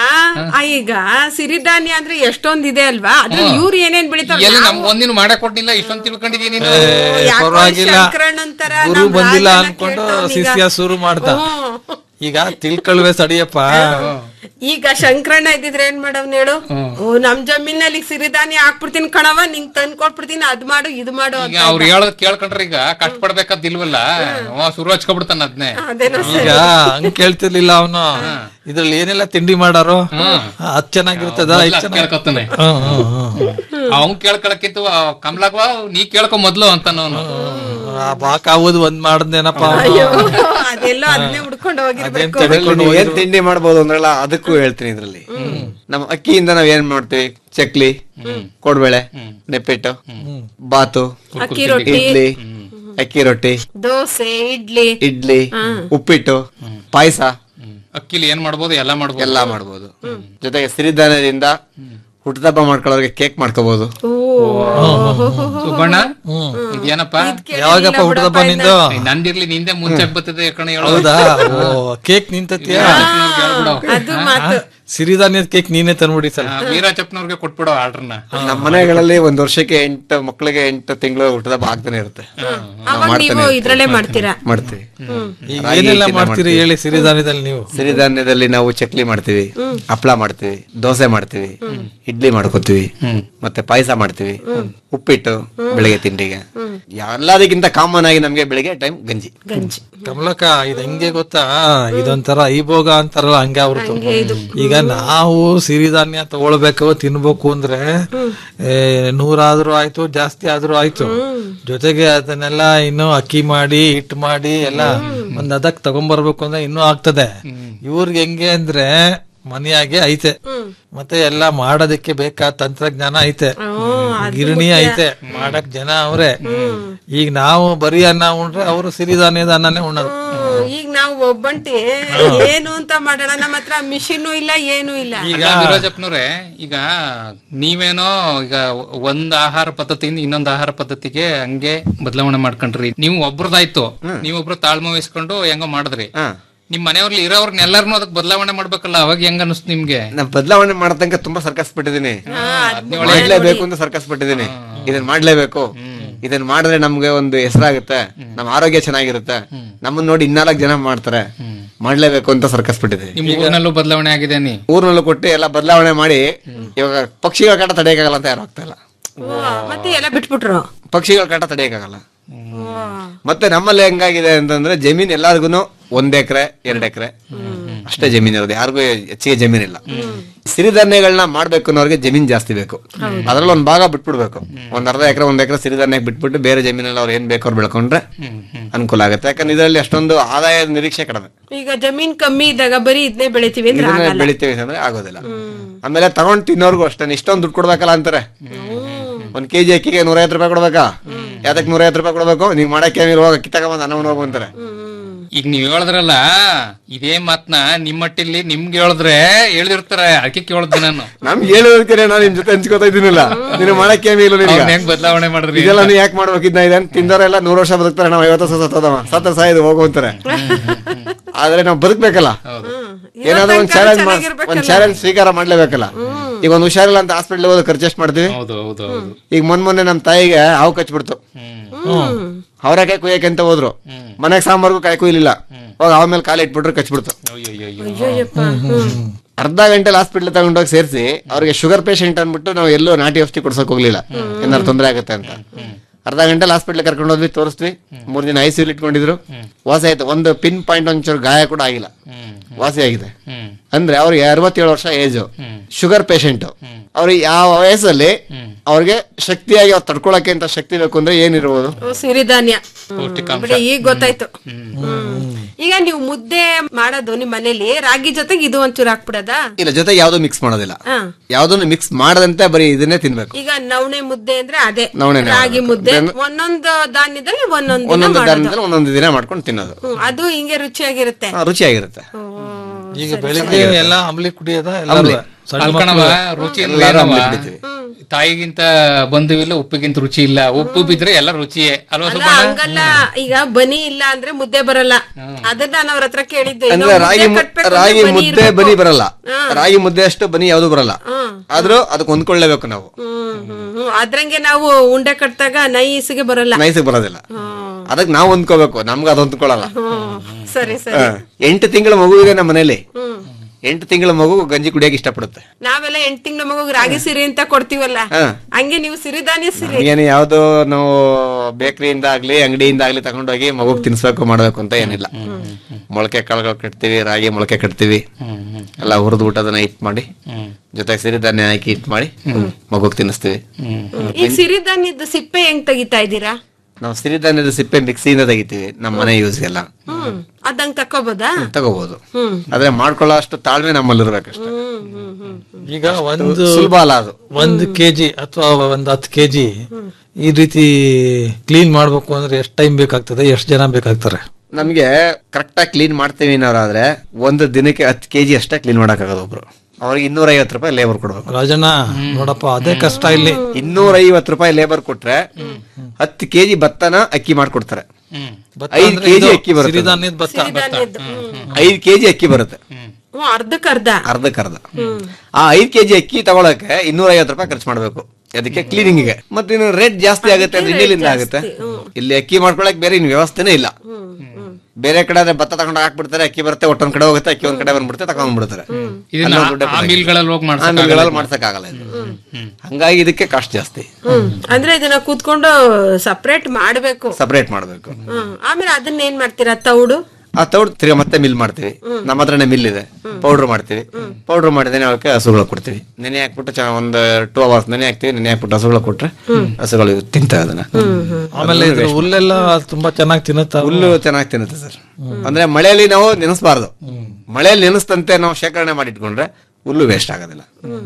ಈಗ ಸಿರಿಧಾನ್ಯ ಅಂದ್ರೆ ಎಷ್ಟೊಂದಿದೆ ಅಲ್ವಾ ಅದ್ರ ಇವ್ರು ಏನೇನ್ ಬೆಳಿತಾರ ಎಲ್ಲಿ ನಮ್ ಒಂದಿನ ಮಾಡಕ್ ಕೊಟ್ಟಿಲ್ಲ ಇಷ್ಟೊಂದ್ ತಿಳ್ಕೊಂಡಿದೀಯ ನೀನು ಪರವಾಗಿಲ್ಲ ಶಂಕರಣ್ಣನ್ ತರ ಗುರು ನಮ್ ಬಂದಿಲ್ಲ ರಾಜನ ಅನ್ಕೊಂಡು ಕೇಳ್ತಾವ್ನೀಗ. ಶಿಷ್ಯ ಶುರು ಮಾಡ್ದ ಹ್ಮ್. ಈಗ ತಿಳ್ಕೊಳ್ವೆ ಸಡಿಯಪ್ಪ ಈಗ ಶಂಕರಣ್ಣ ಇದ್ದಿದ್ರೆ ಏನ್ ಮಾಡವ್ನ ಹೇಳು ಓ ನಮ್ ಜಮೀನಲ್ಲಿ ಸಿರಿಧಾನ್ಯ ಹಾಕ್ಬಿಡ್ತೀನಿ ಕಣವ ನಿಂಗ್ ತಂದ್ ಕೊಟ್ಬಿಡ್ತೀನಿ ಅದ್ ಮಾಡು ಇದು ಮಾಡು ಈಗ ಅಂತ ಅವ್ರು ಹೇಳೋದ್ ಕೇಳ್ಕೊಂಡ್ರೆ ಈಗ ಕಷ್ಟಪಡ್ಬೇಕಾದಿಲ್ವಲ್ಲ ಅವ ಶುರು ಹಚ್ಕೊಬಿಡ್ತಾನ ಅದ್ನೇ ಅದೇನೋ ಈಗ ಹಂಗ್ ಕೇಳ್ತಿರ್ಲಿಲ್ಲ ಅವನು ಇದ್ರಲ್ಲಿ ಏನೆಲ್ಲ ತಿಂಡಿ ಮಾಡಾರು ಅದ್ ಚೆನ್ನಾಗಿರ್ತದ ಇದ್ ಮೊದ್ಲು ಅದ್ ಚೆನ್ನಾಗ್- ಕೇಳ್ಕೊತಾನೆ ಹ್ಮ್, ಹ್ಮ್, ಹ್ಮ್. ಅವ್ನ್ ಕೇಳ್ಕೊಳಕ್ಕಿಂತ ಕಮಲಾಗ್ವಾ ನೀ ಕೇಳ್ಕೊ ಮೊದ್ಲು ಅಂತಾನ ಅವನು ಆ ಬಾಕಾವುದು ಒಂದ್ ಮಾಡ್ದೇನಪ್ಪ ಅವ್ನು. ಅಯ್ಯೋ ಅದೆಲ್ಲೋ ಅದನ್ನೇ ಹುಡ್ಕೊಂಡು ಹೋಗಿರ್ಬೇಕು ಇದ್ರಲ್ಲಿ ನೀವು ಏನ್ ತಿಂಡಿ ಮಾಡ್ಬೋದು ಅಂದ್ರಲ್ಲ ಅದಕ್ಕೂ ಹೇಳ್ತೀನಿ ಇದ್ರಲ್ಲಿ ನಮ್ಮ ಅಕ್ಕಿಯಿಂದ ನಾವ್ ಏನ್ ಮಾಡ್ತೀವಿ ಚಕ್ಲಿ ಕೋಡ್ಬೇಳೆ ನೆಪ್ಪಿಟ್ಟು ಬಾತು ಅಕ್ಕಿ ರೊಟ್ಟಿ ಇಡ್ಲಿ ಅಕ್ಕಿ ರೊಟ್ಟಿ ದೋಸೆ ಇಡ್ಲಿ ಇಡ್ಲಿ ಉಪ್ಪಿಟ್ಟು ಪಾಯಸ ಅಕ್ಕಿಲಿ ಏನ್ ಮಾಡ್ಬೋದು ಎಲ್ಲ ಮಾಡ್ಬೋದು ಎಲ್ಲಾ ಮಾಡ್ಬೋದು ಜೊತೆಗೆ ಸಿರಿಧಾನ್ಯದಿಂದ ಹುಟ್ಟದಬ್ಬ ಮಾಡ್ಕೊಳ್ಳೋರಿಗೆ ಕೇಕ್ ಮಾಡ್ಕೋಬಹುದು ಸುಬ್ಬಣ್ಣ ಇದೇನಪ್ಪ ಯಾವಾಗಪ್ಪ ಹುಟ್ಟದಪ್ಪ ನಿಂದು ನಂದಿರ್ಲಿ ನಿಂದೆ ಮುಂಚೆ ಬರ್ತದೆ ಕಣ ಹೇಳೋದು ಹೌದಾ ಓ ಕೇಕ್ ನಿನ್ ತತ್ತೀಯ ಅದು ಮಾತು ಸಿರಿಧಾನ್ಯದ ಕೇಕ್ ನೀನೇ ತಂದ್ಬಿಡಿ ಸರ್ ವೀರಚಪ್ಪನವ್ರಿಗೆ ಕೊಟ್ಬಿಡೋ ಆರ್ಡರ್ನ ನಮ್ಮ ಮನೆಗಳಲ್ಲಿ ಒಂದ್ ವರ್ಷಕ್ಕೆ ಎಂಟು ಮಕ್ಕಳಿಗೆ ಎಂಟು ತಿಂಗಳು ಹುಟ್ಟದಬ್ಬ ಆಗ್ತಾನೆ ಇರುತ್ತೆ ಅವಾಗ ನೀವು ಇದ್ರಲ್ಲೇ ಮಾಡ್ತೀರಾ ಮಾಡ್ತೀವಿ ಈಗ ರಾಗಿ ಏನೆಲ್ಲ ಹಿಟ್ಟಿಂದ ಮಾಡ್ತೀರಿ ಹೇಳಿ ಸಿರಿಧಾನ್ಯದಲ್ಲಿ ನೀವು ಸಿರಿಧಾನ್ಯದಲ್ಲಿ ನಾವು ಚಕ್ಲಿ ಮಾಡ್ತೀವಿ ಹಪ್ಳ ಮಾಡ್ತೀವಿ ದೋಸೆ ಮಾಡ್ತೀವಿ ಇಡ್ಲಿ ಮಾಡ್ಕೋತೀವಿ ಮತ್ತೆ ಪಾಯಸ ಮಾಡ್ತೀವಿ ಉಪ್ಪಿಟ್ಟು ಬೆಳಿಗ್ಗೆ ತಿಂಡಿಗೆ ಎಲ್ಲದಕ್ಕಿಂತ ಕಾಮನ್ ಆಗಿ ನಮ್ಗೆ ಬೆಳಿಗ್ಗೆ ಟೈಮ್ ಗಂಜಿ ಗಂಜಿ ಕಮಲಕ್ಕ ಇದು ಹೆಂಗೆ ಗೊತ್ತಾ ಇದೊಂಥರ ಐಭೋಗ ಅಂತಾರಲ್ಲ ಹಂಗೆ ಅವ್ರದ್ದು ಈಗ ನಾವು ಸಿರಿಧಾನ್ಯ ತಗೊಳ್ಬೇಕು ತಿನ್ಬೇಕು ಅಂದ್ರೆ ಏ, ನೂರಾದ್ರೂ ಆಯ್ತು ಜಾಸ್ತಿ ಆದ್ರೂ ಆಯ್ತು ಜೊತೆಗೆ ಅದನ್ನೆಲ್ಲ ಇನ್ನು ಅಕ್ಕಿ ಮಾಡಿ ಹಿಟ್ಟು ಮಾಡಿ ಎಲ್ಲ ಒಂದ್ ಅದಕ್ ತಗೊಂಬರ್ಬೇಕು ಅಂದ್ರೆ ಇನ್ನೂ ಆಗ್ತದೆ ಇವ್ರಿಗೆ ಹೆಂಗೆ ಅಂದ್ರೆ ಮನೆಯಾಗೆ ಐತೆ ಮತ್ತೆ ಎಲ್ಲ ಮಾಡೋದಕ್ಕೆ ಬೇಕಾದ ತಂತ್ರಜ್ಞಾನ ಐತೆ ಗಿರಣಿ ಐತೆ ಮಾಡಕ್ ಜನ ಅವ್ರೆ ಈಗ ನಾವು ಬರೀ ಅನ್ನ ಉಂಡ್ರೆ ಅವರು ಸಿರಿಧಾನ್ಯದ ಅನ್ನನೇ ಉಣ್ಣೋದು ಹ್ಮ್, ಈಗ ನಾವು ಒಬ್ಬಂಟಿ ಏನು ಅಂತ ಮಾಡೋಣ ನಮ್ಮ ಹತ್ರ ಮಿಷಿನು ಇಲ್ಲ ಏನು ಇಲ್ಲ ಈಗ ವೀರಜಪ್ಪನವ್ರೆ ಈಗ ನೀವೇನೋ ಈಗ ಒಂದ್ ಆಹಾರ ಪದ್ಧತಿಯಿಂದ ಇನ್ನೊಂದ್ ಆಹಾರ ಪದ್ಧತಿಗೆ ಹಂಗೆ ಬದಲಾವಣೆ ಮಾಡ್ಕೊಂಡ್ರಿ ನೀವು ಒಬ್ರದಾಯ್ತು ನೀವೊಬ್ರು ತಾಳ್ಮೆ ವಹಿಸ್ಕೊಂಡು ಹೆಂಗೋ ಮಾಡಿದ್ರಿ ನಿಮ್ ಮನೆಯವ್ರಲ್ಲಿ ಇರೋರ್ನ ಎಲ್ಲಾರನು ಅದಕ್ಕೆ ಬದಲಾವಣೆ ಮಾಡ್ಬೇಕಲ್ಲ ಅವಾಗ ಹೆಂಗ ಅನಿಸ್ತು ನಿಮ್ಗೆ ನಾ ಬದಲಾವಣೆ ಮಾಡತಂಕ ತುಂಬಾ ಸರ್ಕಸ್ ಬಿಟ್ಟಿದೀನಿ ಮಾಡ್ಲೇಬೇಕು ಅಂತ ಸರ್ಕಸ್ ಬಿಟ್ಟಿದೀನಿ ಇದನ್ ಮಾಡ್ಲೇಬೇಕು ಇದನ್ ಮಾಡಿದ್ರೆ ನಮ್ಗೆ ಒಂದು ಹೆಸರಾಗುತ್ತೆ ನಮ್ಮ ಆರೋಗ್ಯ ಚೆನ್ನಾಗಿರುತ್ತೆ ನಮ್ಮನ್ನ ನೋಡಿ ಇನ್ನಾಲ್ಕು ಜನ ಮಾಡ್ತಾರೆ ಮಾಡ್ಲೇಬೇಕು ಅಂತ ಸರ್ಕಸ್ ಬಿಟ್ಟಿದ್ದೀನಿ ನಿಮ್ ಊರಿನಲ್ಲೂ ಬದಲಾವಣೆ ಆಗಿದೆ ನೀ ಊರ್ನಲ್ಲೂ ಕೊಟ್ಟು ಎಲ್ಲ ಬದಲಾವಣೆ ಮಾಡಿ ಇವಾಗ ಪಕ್ಷಿಗಳ ಕಾಟ ತಡೆಯಕ್ಕಾಗಲ್ಲ ಅಂತ ಯಾರು ಆಗ್ತಾ ಇಲ್ಲ ಓ, ಮತ್ತೆ ಎಲ್ಲ ಬಿಟ್ಬಿಟ್ರು ಪಕ್ಷಿಗಳ ಕಾಟ ತಡೆಯಕ್ಕಾಗಲ್ಲ ಮತ್ತೆ ನಮ್ಮಲ್ಲಿ ಹೆಂಗಾಗಿದೆ ಅಂತಂದ್ರೆ ಜಮೀನ್ ಎಲ್ಲಾರ್ಗು ಒಂದ್ ಎಕರೆ ಎರಡ್ ಎಕರೆ ಅಷ್ಟೇ ಜಮೀನ್ ಇರೋದು ಯಾರಿಗೂ ಹೆಚ್ಚಿಗೆ ಜಮೀನ್ ಇಲ್ಲ ಸಿರಿಧಾನ್ಯಗಳನ್ನ ಮಾಡ್ಬೇಕು ಅನ್ನೋರಿಗೆ ಜಮೀನ್ ಜಾಸ್ತಿ ಬೇಕು ಅದ್ರಲ್ಲಿ ಒಂದ್ ಭಾಗ ಬಿಟ್ಬಿಡ್ಬೇಕು ಒಂದ್ ಅರ್ಧ ಎಕರೆ ಒಂದ್ ಎಕರೆ ಸಿರಿಧಾನ್ಯಕ್ಕೆ ಬಿಟ್ಬಿಟ್ಟು ಬೇರೆ ಜಮೀನಲ್ಲಿ ಅವ್ರು ಏನ್ ಬೇಕು ಅವ್ರು ಬೆಳ್ಕೊಂಡ್ರೆ ಅನುಕೂಲ ಆಗುತ್ತೆ ಯಾಕಂದ್ರೆ ಇದರಲ್ಲಿ ಅಷ್ಟೊಂದು ಆದಾಯದ ನಿರೀಕ್ಷೆ ಕಡಿಮೆ ಈಗ ಜಮೀನ್ ಕಮ್ಮಿ ಇದ್ದಾಗ ಬರೀ ಇದನ್ನೇ ಬೆಳಿತೀವಿ ಅಂದ್ರೆ ಇದನ್ನೇ ಆಗಲ್ಲ ಬೆಳಿತೀವಿ ಅಂದ್ರೆ ಆಗೋದಿಲ್ಲ ಆಮೇಲೆ ತಗೊಂಡ್ ತಿನ್ನೋರ್ಗು ಅಷ್ಟೇ ಇಷ್ಟೊಂದು ದುಡ್ಡು ಕೊಡ್ಬೇಕಲ್ಲ ಅಂತಾರೆ ಒಂದ್ ಕೆಜಿ ಅಕ್ಕಿಗೆ ನೂರೈವತ್ತು ರೂಪಾಯಿ ಕೊಡ್ಬೇಕಾ ಯಾವ್ದಕ್ ನೂರೈವತ್ತು ರೂಪಾಯಿ ಕೊಡ್ಬೇಕು ನೀವ್ ಮಾಡಕ್ಕೆ ಏನಿರುವಾಗ ಅಕ್ಕಿ ತಗೊಂಬಂದ್ ಅನ್ನ ಉಣ್ಣೋಗು ಅಂತಾರೆ ಈಗ ನೀವ್ ಹೇಳಿದ್ರಲ್ಲ ಇದೇ ಮಾತ್ನ ನಿಮ್ಮಟ್ಟಿಲಿ ನಿಮ್ಗೆ ಹೇಳಿದ್ರೆ ಹೇಳಿರ್ತಾರೆ ಅದಕ್ಕೆ ಕೇಳಿದ್ದೆ ನಾನು ನಮ್ಗೆ ಹೇಳೋದಕ್ಕೆ ನಾನು ನಿಮ್ ಜೊತೆ ಹಂಚ್ಕೋತಾ ಇದ್ದೀನಿಲ್ಲ ನೀನು ಮಾಡಕ್ಕೆ ಏನಿಲ್ಲ ನಿನಗೆ ಅವ್ರ್ನ ಹೆಂಗ್ ಬದಲಾವಣೆ ಮಾಡಿದ್ರಿ ಇದೆಲ್ಲ ನೀ ಯಾಕೆ ಮಾಡ್ಬೇಕಿದ್ನ ಇದನ್ನ ತಿಂದವರೆಲ್ಲ ನೂರು ವರ್ಷ ಬದುಕ್ತಾರೆ ನಾವು ಐವತ್ತು ವರ್ಷ ಸತ್ತೋದವ ಸತ್ತ ಸಾಯದು ಹೋಗು ಅಂತಾರೆ ಆದ್ರೆ ನಾವು ಬದುಕ್ಬೇಕಲ್ಲ ಏನಾದ್ರು ಒಂದ್ ಚಾಲೆಂಜ್ ಒಂದ್ ಚಾಲೆಂಜ್ ಸ್ವೀಕಾರ ಮಾಡ್ಲೇಬೇಕಲ್ಲ ಈಗ ಒಂದ್ ಹುಷಾರಿಲ್ಲ ಅಂತ ಹಾಸ್ಪಿಟ್ಲ್ ಹೋದ್ರೆ ಖರ್ಚು ಎಷ್ಟು ಮಾಡ್ತೀವಿ ಹೌದು ಹೌದು ಹೌದು ಈಗ ಮೊನ್ನೆ ಮೊನ್ನೆ ನಮ್ ತಾಯಿಗೆ ಹಾವು ಕಚ್ಬಿಡ್ತು ಅವರಕಾಯಿ ಕುಯ್ಯಕ್ಕೆ ಅಂತ ಹೋದ್ರು ಮನೆಗ್ ಸಾಂಬಾರ್ಗೂ ಕಾಯಿ ಕುಯ್ಲಿಲ್ಲ ಹೋಗಿ ಅವ ಮೇಲೆ ಕಾಲು ಇಟ್ಬಿಟ್ರು ಕಚ್ಬಿಡ್ತು ಅಯ್ಯಪ್ಪ ಹ್ಮ್. ಅರ್ಧ ಗಂಟೆ ಹಾಸ್ಪಿಟ್ಲ್ ತಗೊಂಡೋಗಿ ಸೇರಿಸಿ ಅವ್ರಿಗೆ ಶುಗರ್ ಪೇಷಂಟ್ ಅನ್ಬಿಟ್ಟು ನಾವು ಎಲ್ಲೂ ನಾಟಿ ಔಷಧಿ ಕೊಡ್ಸಕ್ ಹೋಗ್ಲಿಲ್ಲ ಏನಾರು ತೊಂದರೆ ಆಗುತ್ತೆ ಅಂತ ಅರ್ಧ ಗಂಟೆ ಹಾಸ್ಪಿಟ್ಲ್ ಕರ್ಕೊಂಡು ಹೋದ್ವಿ ತೋರಿಸ್ವಿ ಮೂರ್ ದಿನ ಐ ಇಟ್ಕೊಂಡಿದ್ರು ವಾಸಿ ಆಯ್ತು ಒಂದು ಪಿನ್ ಪಾಯಿಂಟ್ ಒಂಚೂರು ಗಾಯ ಕೂಡ ಆಗಿಲ್ಲ ವಾಸಿ ಆಗಿದೆ ಅಂದ್ರೆ ಅವ್ರಿಗೆ ಅರವತ್ತೇಳು ವರ್ಷ ಏಜ್ ಶುಗರ್ ಪೇಷಂಟ್ ಅವ್ರಿಗೆ ಯಾವ ವಯಸ್ಸಲ್ಲಿ ಅವ್ರಿಗೆ ಶಕ್ತಿಯಾಗಿ ಅವ್ರು ತಡ್ಕೊಳಕ್ಕೆ ಅಂತ ಶಕ್ತಿ ಬೇಕು ಅಂದ್ರೆ ಏನಿರ್ಬೋದು ಓ, ಸಿರಿಧಾನ್ಯ ಹ್ಮ್. ಪೌಷ್ಟಿಕಾಂಶ. ಬಿಡಿ ಈಗ ಗೊತ್ತಾಯ್ತು ಹ್ಮ್. ಈಗ ನೀವು ಮುದ್ದೆ ಮಾಡೋದು ನಿಮ್ ಮನೇಲಿ ರಾಗಿ ಜೊತೆಗೆ ಇದು ಒಂಚೂರು ಹಾಕ್ಬಿಡದಾ ಇಲ್ಲ ಜೊತೆಗೆ ಯಾವ್ದು ಮಿಕ್ಸ್ ಮಾಡೋದಿಲ್ಲ ಹಾ. ಯಾವ್ದನ್ನು ಮಿಕ್ಸ್ ಮಾಡದಂತೆ ಬರೀ ಇದನ್ನೇ ತಿನ್ಬೇಕು ಈಗ ನವಣೆ ಮುದ್ದೆ ಅಂದ್ರೆ ಅದೇ ನವಣೆನೇ ರಾಗಿ ಮಾಡೋದು. ಮುದ್ದೆ then- ಒಂದೊಂದು ಧಾನ್ಯದಲ್ಲಿ ಒಂದೊಂದು ದಿನ ಒಂದೊಂದು ಮಾಡೋದು ಧಾನ್ಯದಲ್ಲಿ ಒಂದೊಂದು ದಿನ ಮಾಡ್ಕೊಂಡು ತಿನ್ನೋದು ಹ್ಮ್, ಅದು ಹಿಂಗೆ ರುಚಿಯಾಗಿರುತ್ತೆ ಹಾ, ರುಚಿಯಾಗಿರುತ್ತೆ ಈಗ ಬೆಳಿಗ್ಗೆ ಎಲ್ಲ ಅಂಬ್ಲಿ ಕುಡಿಯೋದ ಅಂಬ್ಲಿ. ಎಲ್ಲ ಸಣ್ಣ ಅಲ್ಕಣವ ಮಕ್ಳು. ರುಚಿ ಎಲ್ಲಾರು ಏನವ? ಅಂಬ್ಲಿ ಕುಡಿತೀವಿ. ತಾಯಿಗಿಂತ ಬಂಧುವಿಲ್ಲ ಉಪ್ಪಿಗಿಂತ ರುಚಿ ಇಲ್ಲ ಉಪ್ಪು ಬಿದ್ರೆ ಎಲ್ಲ ರುಚಿಯೇ ಅಲ್ವಾ ಅಲ್ಲ ಸುಬ್ಬಣ್ಣ ಹಂಗಲ್ಲ ಈಗ ಬನಿ ಇಲ್ಲ ಅಂದ್ರೆ ಮುದ್ದೆ ಬರಲ್ಲ ಅದನ್ನ ನಾನು ಅವ್ರ ಹತ್ರ ಕೇಳಿದ್ದು ಈಗ ಅಂದ್ರೆ ರಾಗಿ ಮುದ್ದೆ ಮು- ಕಟ್ಬೇಕು ಅಂದ್ರೆ ರಾಗಿ ಬನಿ ಮುದ್ದೆ ಇರ್ಬೇಕು. ಬನಿ ಬರಲ್ಲ ಹಾ. ರಾಗಿ ಮುದ್ದೆ ಅಷ್ಟು ಬನಿ ಯಾವ್ದು ಬರಲ್ಲ ಹ್ಮ್. ಆದ್ರೂ ಅದಕ್ಕೆ ಹೊಂದ್ಕೊಳ್ಳೇಬೇಕು ನಾವು ಹ್ಮ್ ಹ್ಮ್ ಹ್ಮ್ ಅದ್ರಂಗೆ ನಾವು ಉಂಡೆ ಕಟ್ಟಾಗ ನೈಸ್ಗೆ ಬರಲ್ಲ ನೈಸಿಗೆ ಬರೋದಿಲ್ಲ ಅದಕ್ಕೆ ನಾವು ಹೊಂದ್ಕೋಬೇಕು ನಮ್ಗೆ ಅದು ಹೊಂದ್ಕೊಳ್ಳಲ್ಲ ಹ್ಮ್ ಸರಿ ಸರಿ ಹಾ. ಎಂಟು ತಿಂಗಳ ಮಗು ಇದೆ ನಮ್ಮ ಮನೇಲಿ ಎಂಟು ತಿಂಗಳ ಮಗು ಗಂಜಿ ಕುಡಿಯಕ್ಕೆ ಇಷ್ಟಪಡುತ್ತೆ ನಾವೆಲ್ಲ ಎಂಟ್ ತಿಂಗಳ ಮಗುಗ್ ರಾಗಿ ಸಿರಿ ಅಂತ ಕೊಡ್ತೀವಲ್ಲ ಹಾ. ಹಂಗೆ ನೀವು ಸಿರಿಧಾನ್ಯ ಸಿರಿ ಏನು ಯಾವ್ದೋ ನಾವು ಬೇಕರಿಯಿಂದ ಆಗ್ಲಿ ಅಂಗಡಿಯಿಂದ ಆಗ್ಲಿ ತಗೊಂಡೋಗಿ ಮಗುಗ್ ತಿನ್ಸ್ಬೇಕು ಮಾಡ್ಬೇಕು ಅಂತ ಏನಿಲ್ಲ ಮೊಳಕೆ ಕಾಳುಗಳು ಕಟ್ತೀವಿ ರಾಗಿ ಮೊಳಕೆ ಕಟ್ತೀವಿ ಎಲ್ಲ ಹುರಿದು ಬಿಟ್ಟು ಅದನ್ನ ಹಿಟ್ ಮಾಡಿ ಜೊತೆಗೆ ಸಿರಿಧಾನ್ಯ ಹಾಕಿ ಹಿಟ್ ಮಾಡಿ ಮಗುಗ್ ತಿನ್ನಿಸ್ತೀವಿ ಈ ಸಿರಿಧಾನ್ಯದ ಸಿಪ್ಪೆ ಹೆಂಗ್ ತೆಗಿತಾ ಇದ್ದೀರಾ ನಾವು ಸಿರಿಧಾನ್ಯದ ಸಿಪ್ಪೆ ಮಿಕ್ಸಿಯಿಂದ ತೆಗಿತೀವಿ ನಮ್ಮ ಮನೆ ಯೂಸ್ಗೆಲ್ಲ ಹ್ಮ್ ಅದಂಗ್ ತಕೋಬೋದಾ ತಗೋಬಹುದು ಆದ್ರೆ ಮಾಡ್ಕೊಳ್ಳೋ ಅಷ್ಟು ತಾಳ್ಮೆ ನಮ್ಮಲ್ಲಿ ಇರ್ಬೇಕಷ್ಟೇ ಈಗ ಒಂದು ಸುಲಭ ಅಲ್ಲ ಅದು ಒಂದು ಕೆಜಿ ಅಥವಾ ಒಂದು ಹತ್ತು ಕೆಜಿ ಈ ರೀತಿ ಕ್ಲೀನ್ ಮಾಡ್ಬೇಕು ಅಂದ್ರೆ ಎಷ್ಟು ಟೈಮ್ ಬೇಕಾಗ್ತದೆ ಎಷ್ಟು ಜನ ಬೇಕಾಗ್ತಾರೆ ನಮ್ಗೆ ಕರೆಕ್ಟ್ ಆಗಿ ಕ್ಲೀನ್ ಮಾಡ್ತೀವಿ ಅನ್ನೋರಾದ್ರೆ ಒಂದು ದಿನಕ್ಕೆ ಹತ್ತು ಕೆಜಿ ಅಷ್ಟೇ ಕ್ಲೀನ್ ಮಾಡಕ್ಕಾಗೋದು ಒಬ್ರು ಅವ್ರಿಗೆ ಇನ್ನೂರ ಐವತ್ತು ರೂಪಾಯಿ ಲೇಬರ್ ಕೊಡ್ಬೇಕು ರಾಜಣ್ಣ ನೋಡಪ್ಪ ಅದೇ ಕಷ್ಟ ಇಲ್ಲಿ ಇನ್ನೂರ ಐವತ್ತು ರೂಪಾಯಿ ಲೇಬರ್ ಕೊಟ್ರೆ ಹತ್ತು ಕೆಜಿ ಭತ್ತನ ಅಕ್ಕಿ ಮಾಡ್ಕೊಡ್ತಾರೆ ಭತ್ತ ಐದು ಅಂದ್ರೆ ಕೆಜಿ ಇದು ಅಕ್ಕಿ ಬರುತ್ತೆ ಸಿರಿಧಾನ್ಯದ ಭತ್ತ ಸಿರಿಧಾನ್ಯದ್ದು ಹ್ಮ್. ಐದು ಕೆಜಿ ಅಕ್ಕಿ ಬರುತ್ತೆ ಹ್ಮ್ ಅರ್ಧಕ್ಕರ್ಧ ಅರ್ಧಕ್ಕರ್ಧ ಆ ಐದು ಕೆಜಿ ಅಕ್ಕಿ ತಗೊಳಕ್ಕೆ ಇನ್ನೂರ ಐವತ್ತು ರೂಪಾಯಿ ಖರ್ಚು ಮಾಡ್ಬೇಕು ಅದಕ್ಕೆ ಕ್ಲೀನಿಂಗ್ ಮತ್ತೆ ಇನ್ನು ರೇಟ್ ಜಾಸ್ತಿ ಆಗುತ್ತೆ ಅಂದ್ರೆ ಇನ್ನೆಲ್ಲಿಂದ ಆಗುತ್ತೆ ಇಲ್ಲಿ ಅಕ್ಕಿ ಮಾಡ್ಕೊಳಕ್ ಬೇರೆ ಇನ್ನು ವ್ಯವಸ್ಥೆನೇ ಇಲ್ಲ ಬೇರೆ ಕಡೆ ಆದ್ರೆ ಭತ್ತ ತಗೊಂಡು ಹಾಕ್ಬಿಡ್ತಾರೆ ಅಕ್ಕಿ ಬರುತ್ತೆ ಒಟ್ಟೊಂದ್ ಕಡೆ ಹೋಗುತ್ತೆ ಅಕ್ಕಿ ಒಂದ್ ಕಡೆ ಬಂದ್ಬಿಡುತ್ತೆ ತಗೊಂಡ್ಬಿಡ್ತಾರೆ ಇದನ್ನ ಅಲ್ಲೊಂದ್ ದುಡ್ಡೇ ಆ ಕೊಡಂಗಿಲ್ಲ. ಮಿಲ್ಗಳಲ್ಲಿ ಹೋಗಿ ಆ ಮಾಡ್ಸಕ್ ಮಿಲ್ಗಳಲ್ಲಿ ಮಾಡ್ಸಕ್ ಆಗಲ್ಲ ಇದು ಹಂಗಾಗಿ ಇದಕ್ಕೆ ಕಾಸ್ಟ್ ಜಾಸ್ತಿ ಹ್ಮ್ ಅಂದ್ರೆ ಇದನ್ನ ಕೂತ್ಕೊಂಡು ಸಪ್ರೇಟ್ ಮಾಡ್ಬೇಕು ಸಪರೇಟ್ ಮಾಡ್ಬೇಕು ಹ್ಮ್ ಆಮೇಲೆ ಅದನ್ನ ಏನ್ ಮಾಡ್ತೀರಾ ತೌಡು ಆ ತೌಡ್ ತಿರ್ಗಾ ಮತ್ತೆ ಮಿಲ್ ಮಾಡ್ತೀವಿ ನಮ್ಮ ಹತ್ರನೇ ಮಿಲ್ ಇದೆ ಪೌಡರ್ ಮಾಡ್ತೀವಿ ಪೌಡರ್ ಮಾಡಿದ್ರೆ ಅವಕ್ಕೆ ಹಸುಗಳು ಕೊಡ್ತೀವಿ ನೆನೆ ಹಾಕ್ಬಿಟ್ಟು ಚ- ಒಂದ್ ಟೂ ಅವರ್ಸ್ ನೆನೆ ಹಾಕ್ತಿವಿ ನೆನೆ ಹಾಕ್ಬಿಟ್ಟು ಹಸುಗಳು ಕೊಟ್ರೆ ಹಸುಗಳು ತಿಂತವೆ ಅದನ್ನ ಆಮೇಲೆ ಇದ್ರ ಹುಲ್ಲೆಲ್ಲ ತುಂಬಾ ಚೆನ್ನಾಗಿ ತಿನ್ನುತ್ತ ಹುಲ್ಲು ಚೆನ್ನಾಗಿ ತಿನ್ನುತ್ತೆ ಸರ್ ಅಂದ್ರೆ ಮಳೆಯಲ್ಲಿ ನಾವು ನೆನೆಸ್ಬಾರ್ದು ಮಳೆಯಲ್ಲಿ ನೆನೆಸ್ತಂತೆ ನಾವು ಶೇಖರಣೆ ಮಾಡಿ ಇಟ್ಕೊಂಡ್ರೆ ಹುಲ್ಲು ವೇಸ್ಟ್ ಆಗೋದಿಲ್ಲ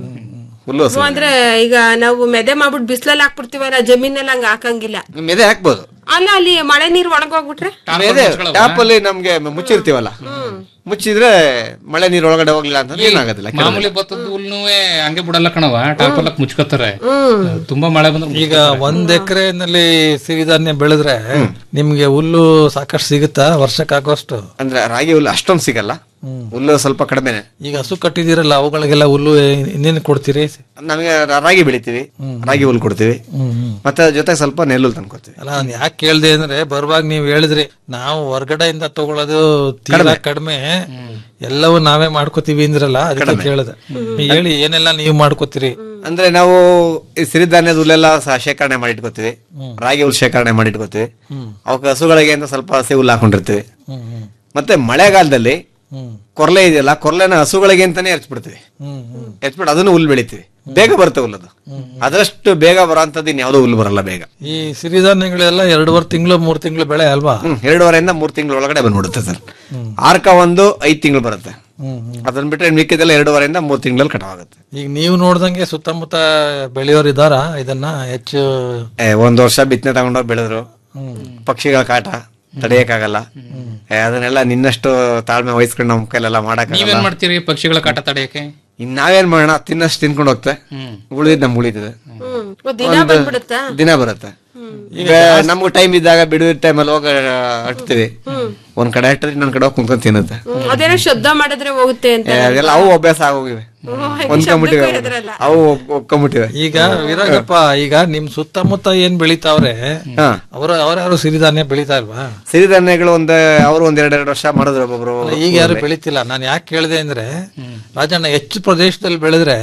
ಹುಲ್ಲು ಹಸು ಅಂದ್ರೆ ಈಗ ನಾವು ಮೆದೆ ಮಾಡ್ಬಿಟ್ಟು ಬಿಸ್ಲಲ್ಲಿ ಹಾಕ್ಬಿಡ್ತೀವಲ್ಲ ಜಮೀನಲ್ಲಿ ಹಂಗ ಹಾಕಂಗಿಲ್ಲ ಮೆದೆ ಹಾಕ್ಬೋದು ಅಲ್ಲ ಅಲ್ಲಿ ಮಳೆ ನೀರ್ ಒಣಗೋಗ್ಬಿಟ್ರೆ ಮೆದೆ ಟ್ಯಾಪ್ ಅಲ್ಲಿ ನಮ್ಗೆ ಮುಚ್ಚಿರ್ತೀವಲ್ಲ ಮುಚ್ಚಿದ್ರೆ ಮಳೆ ನೀರು ಒಳಗಡೆ ಹೋಗ್ಲಿಲ್ಲ ಅಂತಂದ್ರೆ ಏನಾಗೋದಿಲ್ಲ ಮಾಮೂಲಿ ಭತ್ತದ ಹುಲ್ನು ಹಂಗೆ ಬಿಡಲ್ಲ ಕಣವ ಟಾಪಲ್ಲಕ್ ಮುಚ್ಕೋತಾರೆ ತುಂಬಾ ಮಳೆ ಬಂದ್ರೆ ಈಗ ಒಂದ್ ಎಕರೆನಲ್ಲಿ ಸಿರಿಧಾನ್ಯ ಬೆಳೆದ್ರೆ ನಿಮ್ಗೆ ಹುಲ್ಲು ಸಾಕಷ್ಟು ಸಿಗುತ್ತಾ ವರ್ಷಕ್ಕಾಗೋಷ್ಟು ಅಂದ್ರೆ ರಾಗಿ ಹುಲ್ಲು ಅಷ್ಟೊಂದು ಸಿಗಲ್ಲ ಹುಲ್ಲು ಸ್ವಲ್ಪ ಕಡಿಮೆನೆ ಈಗ ಹಸು ಕಟ್ಟಿದಿರಲ್ಲ ಅವುಗಳಿಗೆಲ್ಲ ಹುಲ್ಲು ಇನ್ನೇನು ಕೊಡ್ತೀರಿ ನಮಗೆ ರಾಗಿ ಬೆಳಿತೀವಿ ರಾಗಿ ಹುಲ್ಲು ಕೊಡ್ತೀವಿ ಮತ್ತೆ ಅದ್ರ ಜೊತೆ ಸ್ವಲ್ಪ ನೆಲ್ಲು ತಂದ್ಕೊಡ್ತೀವಿ ಅಲ್ಲ ನಾನು ಯಾಕೆ ಕೇಳ್ದೆ ಅಂದ್ರೆ ಬರುವಾಗ ನೀವ್ ಹೇಳಿದ್ರಿ ನಾವು ಹೊರಗಡೆಯಿಂದ ತಗೊಳ್ಳೋದು ತೀರಾ ಕಡಿಮೆ ಎಲ್ಲವೂ ನಾವೇ ಮಾಡ್ಕೋತೀವಿ ಅಂದ್ರಲ್ಲ ಅದಕ್ಕೆ ಕೇಳಿದೆ ನೀವ್ ಹೇಳಿ ಏನೆಲ್ಲ ನೀವು ಮಾಡ್ಕೋತೀರಿ ಅಂದ್ರೆ ನಾವು ಈ ಸಿರಿಧಾನ್ಯದ ಹುಲ್ಲೆಲ್ಲ ಸಹ ಶೇಖರಣೆ ಮಾಡಿ ಇಟ್ಕೋತೀವಿ ರಾಗಿ ಹುಲ್ಲು ಶೇಖರಣೆ ಮಾಡಿ ಇಟ್ಕೋತೀವಿ ಅವಕ್ಕೆ ಹಸುಗಳಿಗೆ ಅಂತ ಸ್ವಲ್ಪ ಹಸಿ ಹುಲ್ಲು ಹಾಕೊಂಡಿರ್ತೀವಿ ಹ್ಮ್ ಹ್ಮ್ ಮತ್ತೆ ಮಳೆಗಾಲದಲ್ಲಿ ಹ್ಮ್ ಕೊರ್ಲೆ ಇದೆಯಲ್ಲ ಕೊರ್ಲೆನ ಹಸುಗಳಿಗೆ ಅಂತಾನೆ ಎರ್ಚ್ಬಿಡ್ತೀವಿ ಹ್ಮ್ ಹ್ಮ್ ಎರ್ಚ್ಬಿಟ್ಟು ಅದನ್ನು ಹುಲ್ಲು ಬೆಳಿತೀವಿ ಬೇಗ ಬರುತ್ತೆ ಹುಲ್ಲದು ಅದರಷ್ಟು ಬೇಗ ಬರೋಂಥದ್ದು ಇನ್ಯಾವುದೋ ಹುಲ್ಲು ಬರಲ್ಲ ಬೇಗ ಈ ಸಿರಿಧಾನ್ಯಗಳೆಲ್ಲ ಎರಡೂವರೆ ತಿಂಗಳು ಮೂರ್ ತಿಂಗಳು ಬೆಳೆ ಅಲ್ವಾ ಹ್ಮ್ ಎರಡೂವರೆಯಿಂದ ಮೂರ್ ತಿಂಗಳ ಒಳಗಡೆ ಬಂದ್ಬಿಡುತ್ತೆ ಸರ್ ಆರ್ಕ ಒಂದು ಐದ್ ತಿಂಗಳು ಬರುತ್ತೆ ಹ್ಮ್ ಹ್ಮ್ ಅದನ್ನ ಬಿಟ್ರೆ ಮಿಕ್ಕಿದೆಲ್ಲ ಎರಡೂವರೆಯಿಂದ ಮೂರ್ ತಿಂಗಳಲ್ಲಿ ಕಟಾವಾಗುತ್ತೆ ಈಗ ನೀವು ನೋಡ್ದಂಗೆ ಸುತ್ತಮುತ್ತ ಬೆಳೆಯೋರು ಇದಾರ ಇದನ್ನ ಹೆಚ್ಚು ಏ, ಒಂದ್ ವರ್ಷ ಬಿತ್ತನೆ ತಗೊಂಡೋಗಿ ಬೆಳೆದ್ರು ಪಕ್ಷಿಗಳ ಕಾಟ ತಡೆಯಕ್ಕಾಗಲ್ಲ ಏ, ಅದನ್ನೆಲ್ಲ ನಿನ್ನಷ್ಟು ತಾಳ್ಮೆ ವಹಿಸ್ಕೊಂಡು ನಮ್ ಕೈಲೆಲ್ಲ ಮಾಡಕ್ಕಾಗಲ್ಲ ನೀವೇನ್ ಮಾಡ್ತೀರಿ ಪಕ್ಷಿಗಳ ಕಾಟ ತಡೆಯಕ್ಕೆ ಇನ್ ನಾವೇನ್ ಮಾಡೋಣ ತಿನ್ನಷ್ಟು ತಿನ್ಕೊಂಡು ಹೋಗ್ತೆ ಉಳಿದಿದ್ ನಮ್ಗೆ ಉಳಿತದೆ ಹ್ಮ್ ಓ, ದಿನ ಬಂದ್ಬಿಡುತ್ತಾ ದಿನ ಬರುತ್ತೆ ಈಗ ನಮ್ಗೆ ಟೈಮ್ ಇದ್ದಾಗ ಬಿಡುವ ಟೈಮಲ್ಲಿ ಹೋಗಿ ಅಟ್ತೀವಿ ಒಂದ್ ಕಡೆ ಅಟ್ಟಿದ್ರೆ ಇನ್ನೊಂದ್ ಕಡೆ ಹೋಗಿ ಕುಂತ್ಕೊಂಡು ತಿನ್ನುತ್ತೆ ಹ್ಮ್, ಅದೇನೋ ಶಬ್ದ ಮಾಡಿದ್ರೆ ಹೋಗುತ್ತೆ ಅಂತ ಏ, ಅದೆಲ್ಲ ಅವು ಅಭ್ಯಾಸ ಆಗೋಗಿವೆ ಹೊಂದ್ಕೊಂಬಿಟ್ಟಿವೆ ಅವು. ಅವು ಒಪ್- ಒಪ್ಕೊಂಬಿಟ್ಟಿವೆ ಈಗ ವಿರಾಗಪ್ಪ ಈಗ ನಿಮ್ ಸುತ್ತಮುತ್ತ ಏನ್ ಬೆಳಿತಾವ್ರೆ ಹಾ ಅವ್ರ ಅವ್ರ್ಯಾರು ಸಿರಿಧಾನ್ಯ ಬೆಳಿತಾ ಇಲ್ವಾ ಸಿರಿಧಾನ್ಯಗಳು ಒಂದ್ ಅವ್ರು ಒಂದ್ ಎರಡ್ ಎರಡು ವರ್ಷ ಮಾಡಿದ್ರು ಒಬ್ಬೊಬ್ರು ಈಗ ಯಾರು ಬೆಳಿತಿಲ್ಲ ನಾನು ಯಾಕೆ ಕೇಳಿದೆ ಅಂದ್ರೆ ರಾಜಣ್ಣ ಹೆಚ್ಚು ಪ್ರದೇಶದಲ್ಲಿ ಬೆಳೆದ್ರೆ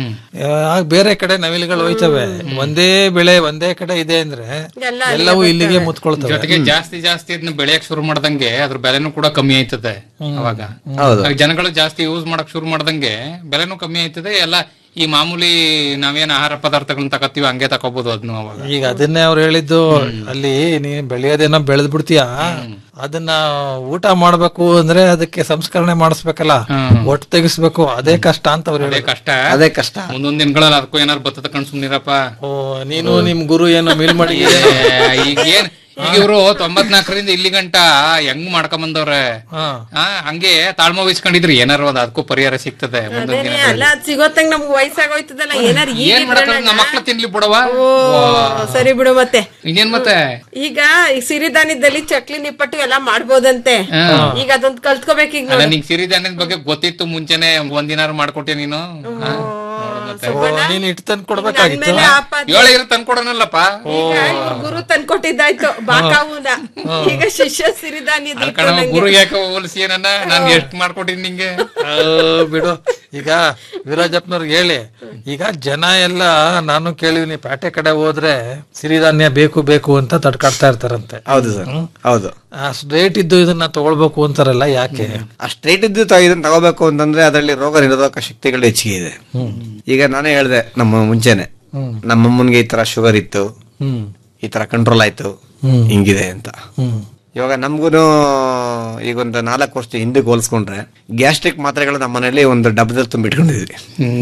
ಆ, ಬೇರೆ ಕಡೆ ನವಿಲುಗಳು ಹೋಯ್ತವೆ ಒಂದೇ ಬೆಳೆ ಒಂದೇ ಕಡೆ ಇದೆ ಅಂದ್ರೆ ಎಲ್ಲವೂ ಇಲ್ಲಿಗೆ ಮುತ್ಕೊಳ್ತವೆ ಜೊತೆಗೆ ಜಾಸ್ತಿ ಜಾಸ್ತಿ ಅದನ್ನ ಬೆಳೆಯಕ್ ಶುರು ಮಾಡ್ದಂಗೆ ಅದ್ರ ಬೆಲೆನೂ ಕೂಡ ಕಮ್ಮಿ ಆಯ್ತದೆ ಅವಾಗ ಹೌದು ಆಗ ಜನಗಳು ಜಾಸ್ತಿ ಯೂಸ್ ಮಾಡಕ್ ಶುರು ಮಾಡ್ದಂಗೆ ಬೆಲೆನೂ ಕಮ್ಮಿ ಆಯ್ತದೆ ಎಲ್ಲ ಈ ಮಾಮೂಲಿ ನಾವೇನ್ ಆಹಾರ ಪದಾರ್ಥಗಳನ್ನ ತಗೋತೀವಿ ಹಂಗೆ ತಗೋಬಹುದು ಅದನ್ನು ಅವಾಗ ಈಗ ಅದನ್ನೇ ಅವ್ರು ಹೇಳಿದ್ದು ಅಲ್ಲಿ ನೀ ಬೆಳೆಯೋದೇನೋ ಬೆಳೆದ್ ಬಿಡ್ತೀಯ ಅದನ್ನ ಊಟ ಮಾಡ್ಬೇಕು ಅಂದ್ರೆ ಅದಕ್ಕೆ ಸಂಸ್ಕರಣೆ ಮಾಡಿಸ್ಬೇಕಲ್ಲ ಒಟ್ಟು ತೆಗಿಸ್ಬೇಕು ಅದೇ ಕಷ್ಟ ಅಂತ ಅವ್ರು ಅದೇ ಹೇಳಿ ಕಷ್ಟ ಅದೇ ಕಷ್ಟ ಮುಂದೊಂದ್ ದಿನಗಳಲ್ಲಿ ಅದಕ್ಕೂ ಏನಾರು ಬತ್ತದ ಕಣ್ ಸುಮ್ನಿರಪ್ಪ ಓ ನೀನು ನಿಮ್ ಗುರು ಏನೋ ಮೇಲ್ ಮಾಡಿ ಏ, ಈಗ ಏನ್ ಈಗ ಇವ್ರು ತೊಂಬತ್ನಾಲ್ಕರಿಂದ ಇಲ್ಲಿ ಗಂಟ ಹೆಂಗ್ ಮಾಡ್ಕೊಂಡ್ ಬಂದವ್ರೆ ಹಾ ಆ, ಹಂಗೆ ತಾಳ್ಮೆ ವಹಿಸ್ಕೊಂಡಿದ್ರಿ ಏನಾರು ಒಂದ್ ಅದಕ್ಕೂ ಪರಿಹಾರ ಸಿಗ್ತದೆ ಮುಂದೊಂದ್ ಅದೇನೆ, ದಿನ ಅಲ್ಲ ಅದ್ ಸಿಗೋತ್ತಂಗ್ ನಮ್ಗೆ ವಯಸ್ಸಾಗೋಯ್ತದಲ್ಲ ಏನಾರು ಈಗ ಏನ್ ಮಾಡಕ್ ನಮ್ಮ ಮಕ್ಳು ತಿನ್ಲಿ ಬಿಡವ ಓ ಸರಿ ಬಿಡು ಮತ್ತೆ ಇನ್ನೇನ್ ಮತ್ತೆ ಈಗ ಈ ಸಿರಿಧಾನ್ಯದಲ್ಲಿ ಚಕ್ಲಿ ನಿಪ್ಪಟ್ಟು ಎಲ್ಲ ಮಾಡ್ಬೋದಂತೆ ಈಗ ಅದೊಂದ್ ಕಲ್ತ್ಕೋಬೇಕು ಈಗ ಅಲ್ಲ ನಿಂಗ್ ಸಿರಿಧಾನ್ಯದ ಬಗ್ಗೆ ಗೊತ್ತಿತ್ತು ಮುಂಚೆನೆ ಒಂದಿನಾರು ಮಾಡ್ಕೊಟ್ಟೆ ನೀನು ಆ? ನೋಡು ನೀನ್ ಇಟ್ಟು ತಂದು ಕೊಡ್ಬೇಕಾಗಿತ್ತು ನನ್ಮೇಲೆ ಆಪಾದ ಏಳು ಇರೋ ತಂದ್ಕೊಡೋನಲ್ಲಪ್ಪ ಈಗ ಇವ್ರು ಗುರು ತಂದ್ಕೊಟ್ಟಿದ್ದಾಯ್ತು ಬಾಕಾವುನ ಈಗ ಶಿಷ್ಯ ಸಿರಿಧಾನ್ಯದ ಅದ್ ಕಣ ಗುರು ಯಾಕೆ ಹೋಲಿಸಿ ನನ್ನ ನಾನು ಎಷ್ಟ್ ಮಾಡ್ಕೊಟ್ಟಿನಿ ನಿಂಗೆ ಆ, ಬಿಡು ಈಗ ವೀರಾಜಪ್ಪನವ್ರಿಗೆ ಹೇಳಿ ಈಗ ಜನ ಎಲ್ಲ ನಾನು ಕೇಳಿದೀನಿ ಪೇಟೆ ಕಡೆ ಹೋದ್ರೆ ಸಿರಿಧಾನ್ಯ ಬೇಕು ಬೇಕು ಅಂತ ತಡ್ಕಾಡ್ತಾ ಇರ್ತಾರಂತೆ ಹೌದು ಸರ್ ಹೌದು ಅಷ್ಟು ರೇಟ್ ಇದ್ದು ಇದನ್ನ ತಗೊಳ್ಬೇಕು ಅಂತಾರಲ್ಲ ಯಾಕೆ ಅಷ್ಟು ರೇಟ್ ಇದ್ದು ತ- ಇದನ್ನ ತಗೋಬೇಕು ಅಂತಂದ್ರೆ ಅದರಲ್ಲಿ ರೋಗ ನಿರೋಧಕ ಶಕ್ತಿಗಳು ಹೆಚ್ಚಿಗೆ ಇದೆ ಈಗ ನಾನೇ ಹೇಳ್ದೆ ನಮ್ಮ ಮುಂಚೆನೆ ನಮ್ಮ ಅಮ್ಮನ್ಗೆ ಈ ತರ ಶುಗರ್ ಇತ್ತು ಹ್ಮ್ ಈ ತರ ಕಂಟ್ರೋಲ್ ಆಯ್ತು ಹಿಂಗಿದೆ ಅಂತ ಹ್ಮ್ ಇವಾಗ ನಮ್ಗೂನು ಈಗ ಒಂದು ನಾಲ್ಕು ವರ್ಷ ಹಿಂದಕ್ಕೆ ಹೋಲಿಸ್ಕೊಂಡ್ರೆ ಗ್ಯಾಸ್ಟ್ರಿಕ್ ಮಾತ್ರೆಗಳು ನಮ್ಮ ಮನೇಲಿ ಒಂದು ಡಬ್ಬದಲ್ಲಿ ತುಂಬಿಟ್ಕೊಂಡಿದ್ವಿ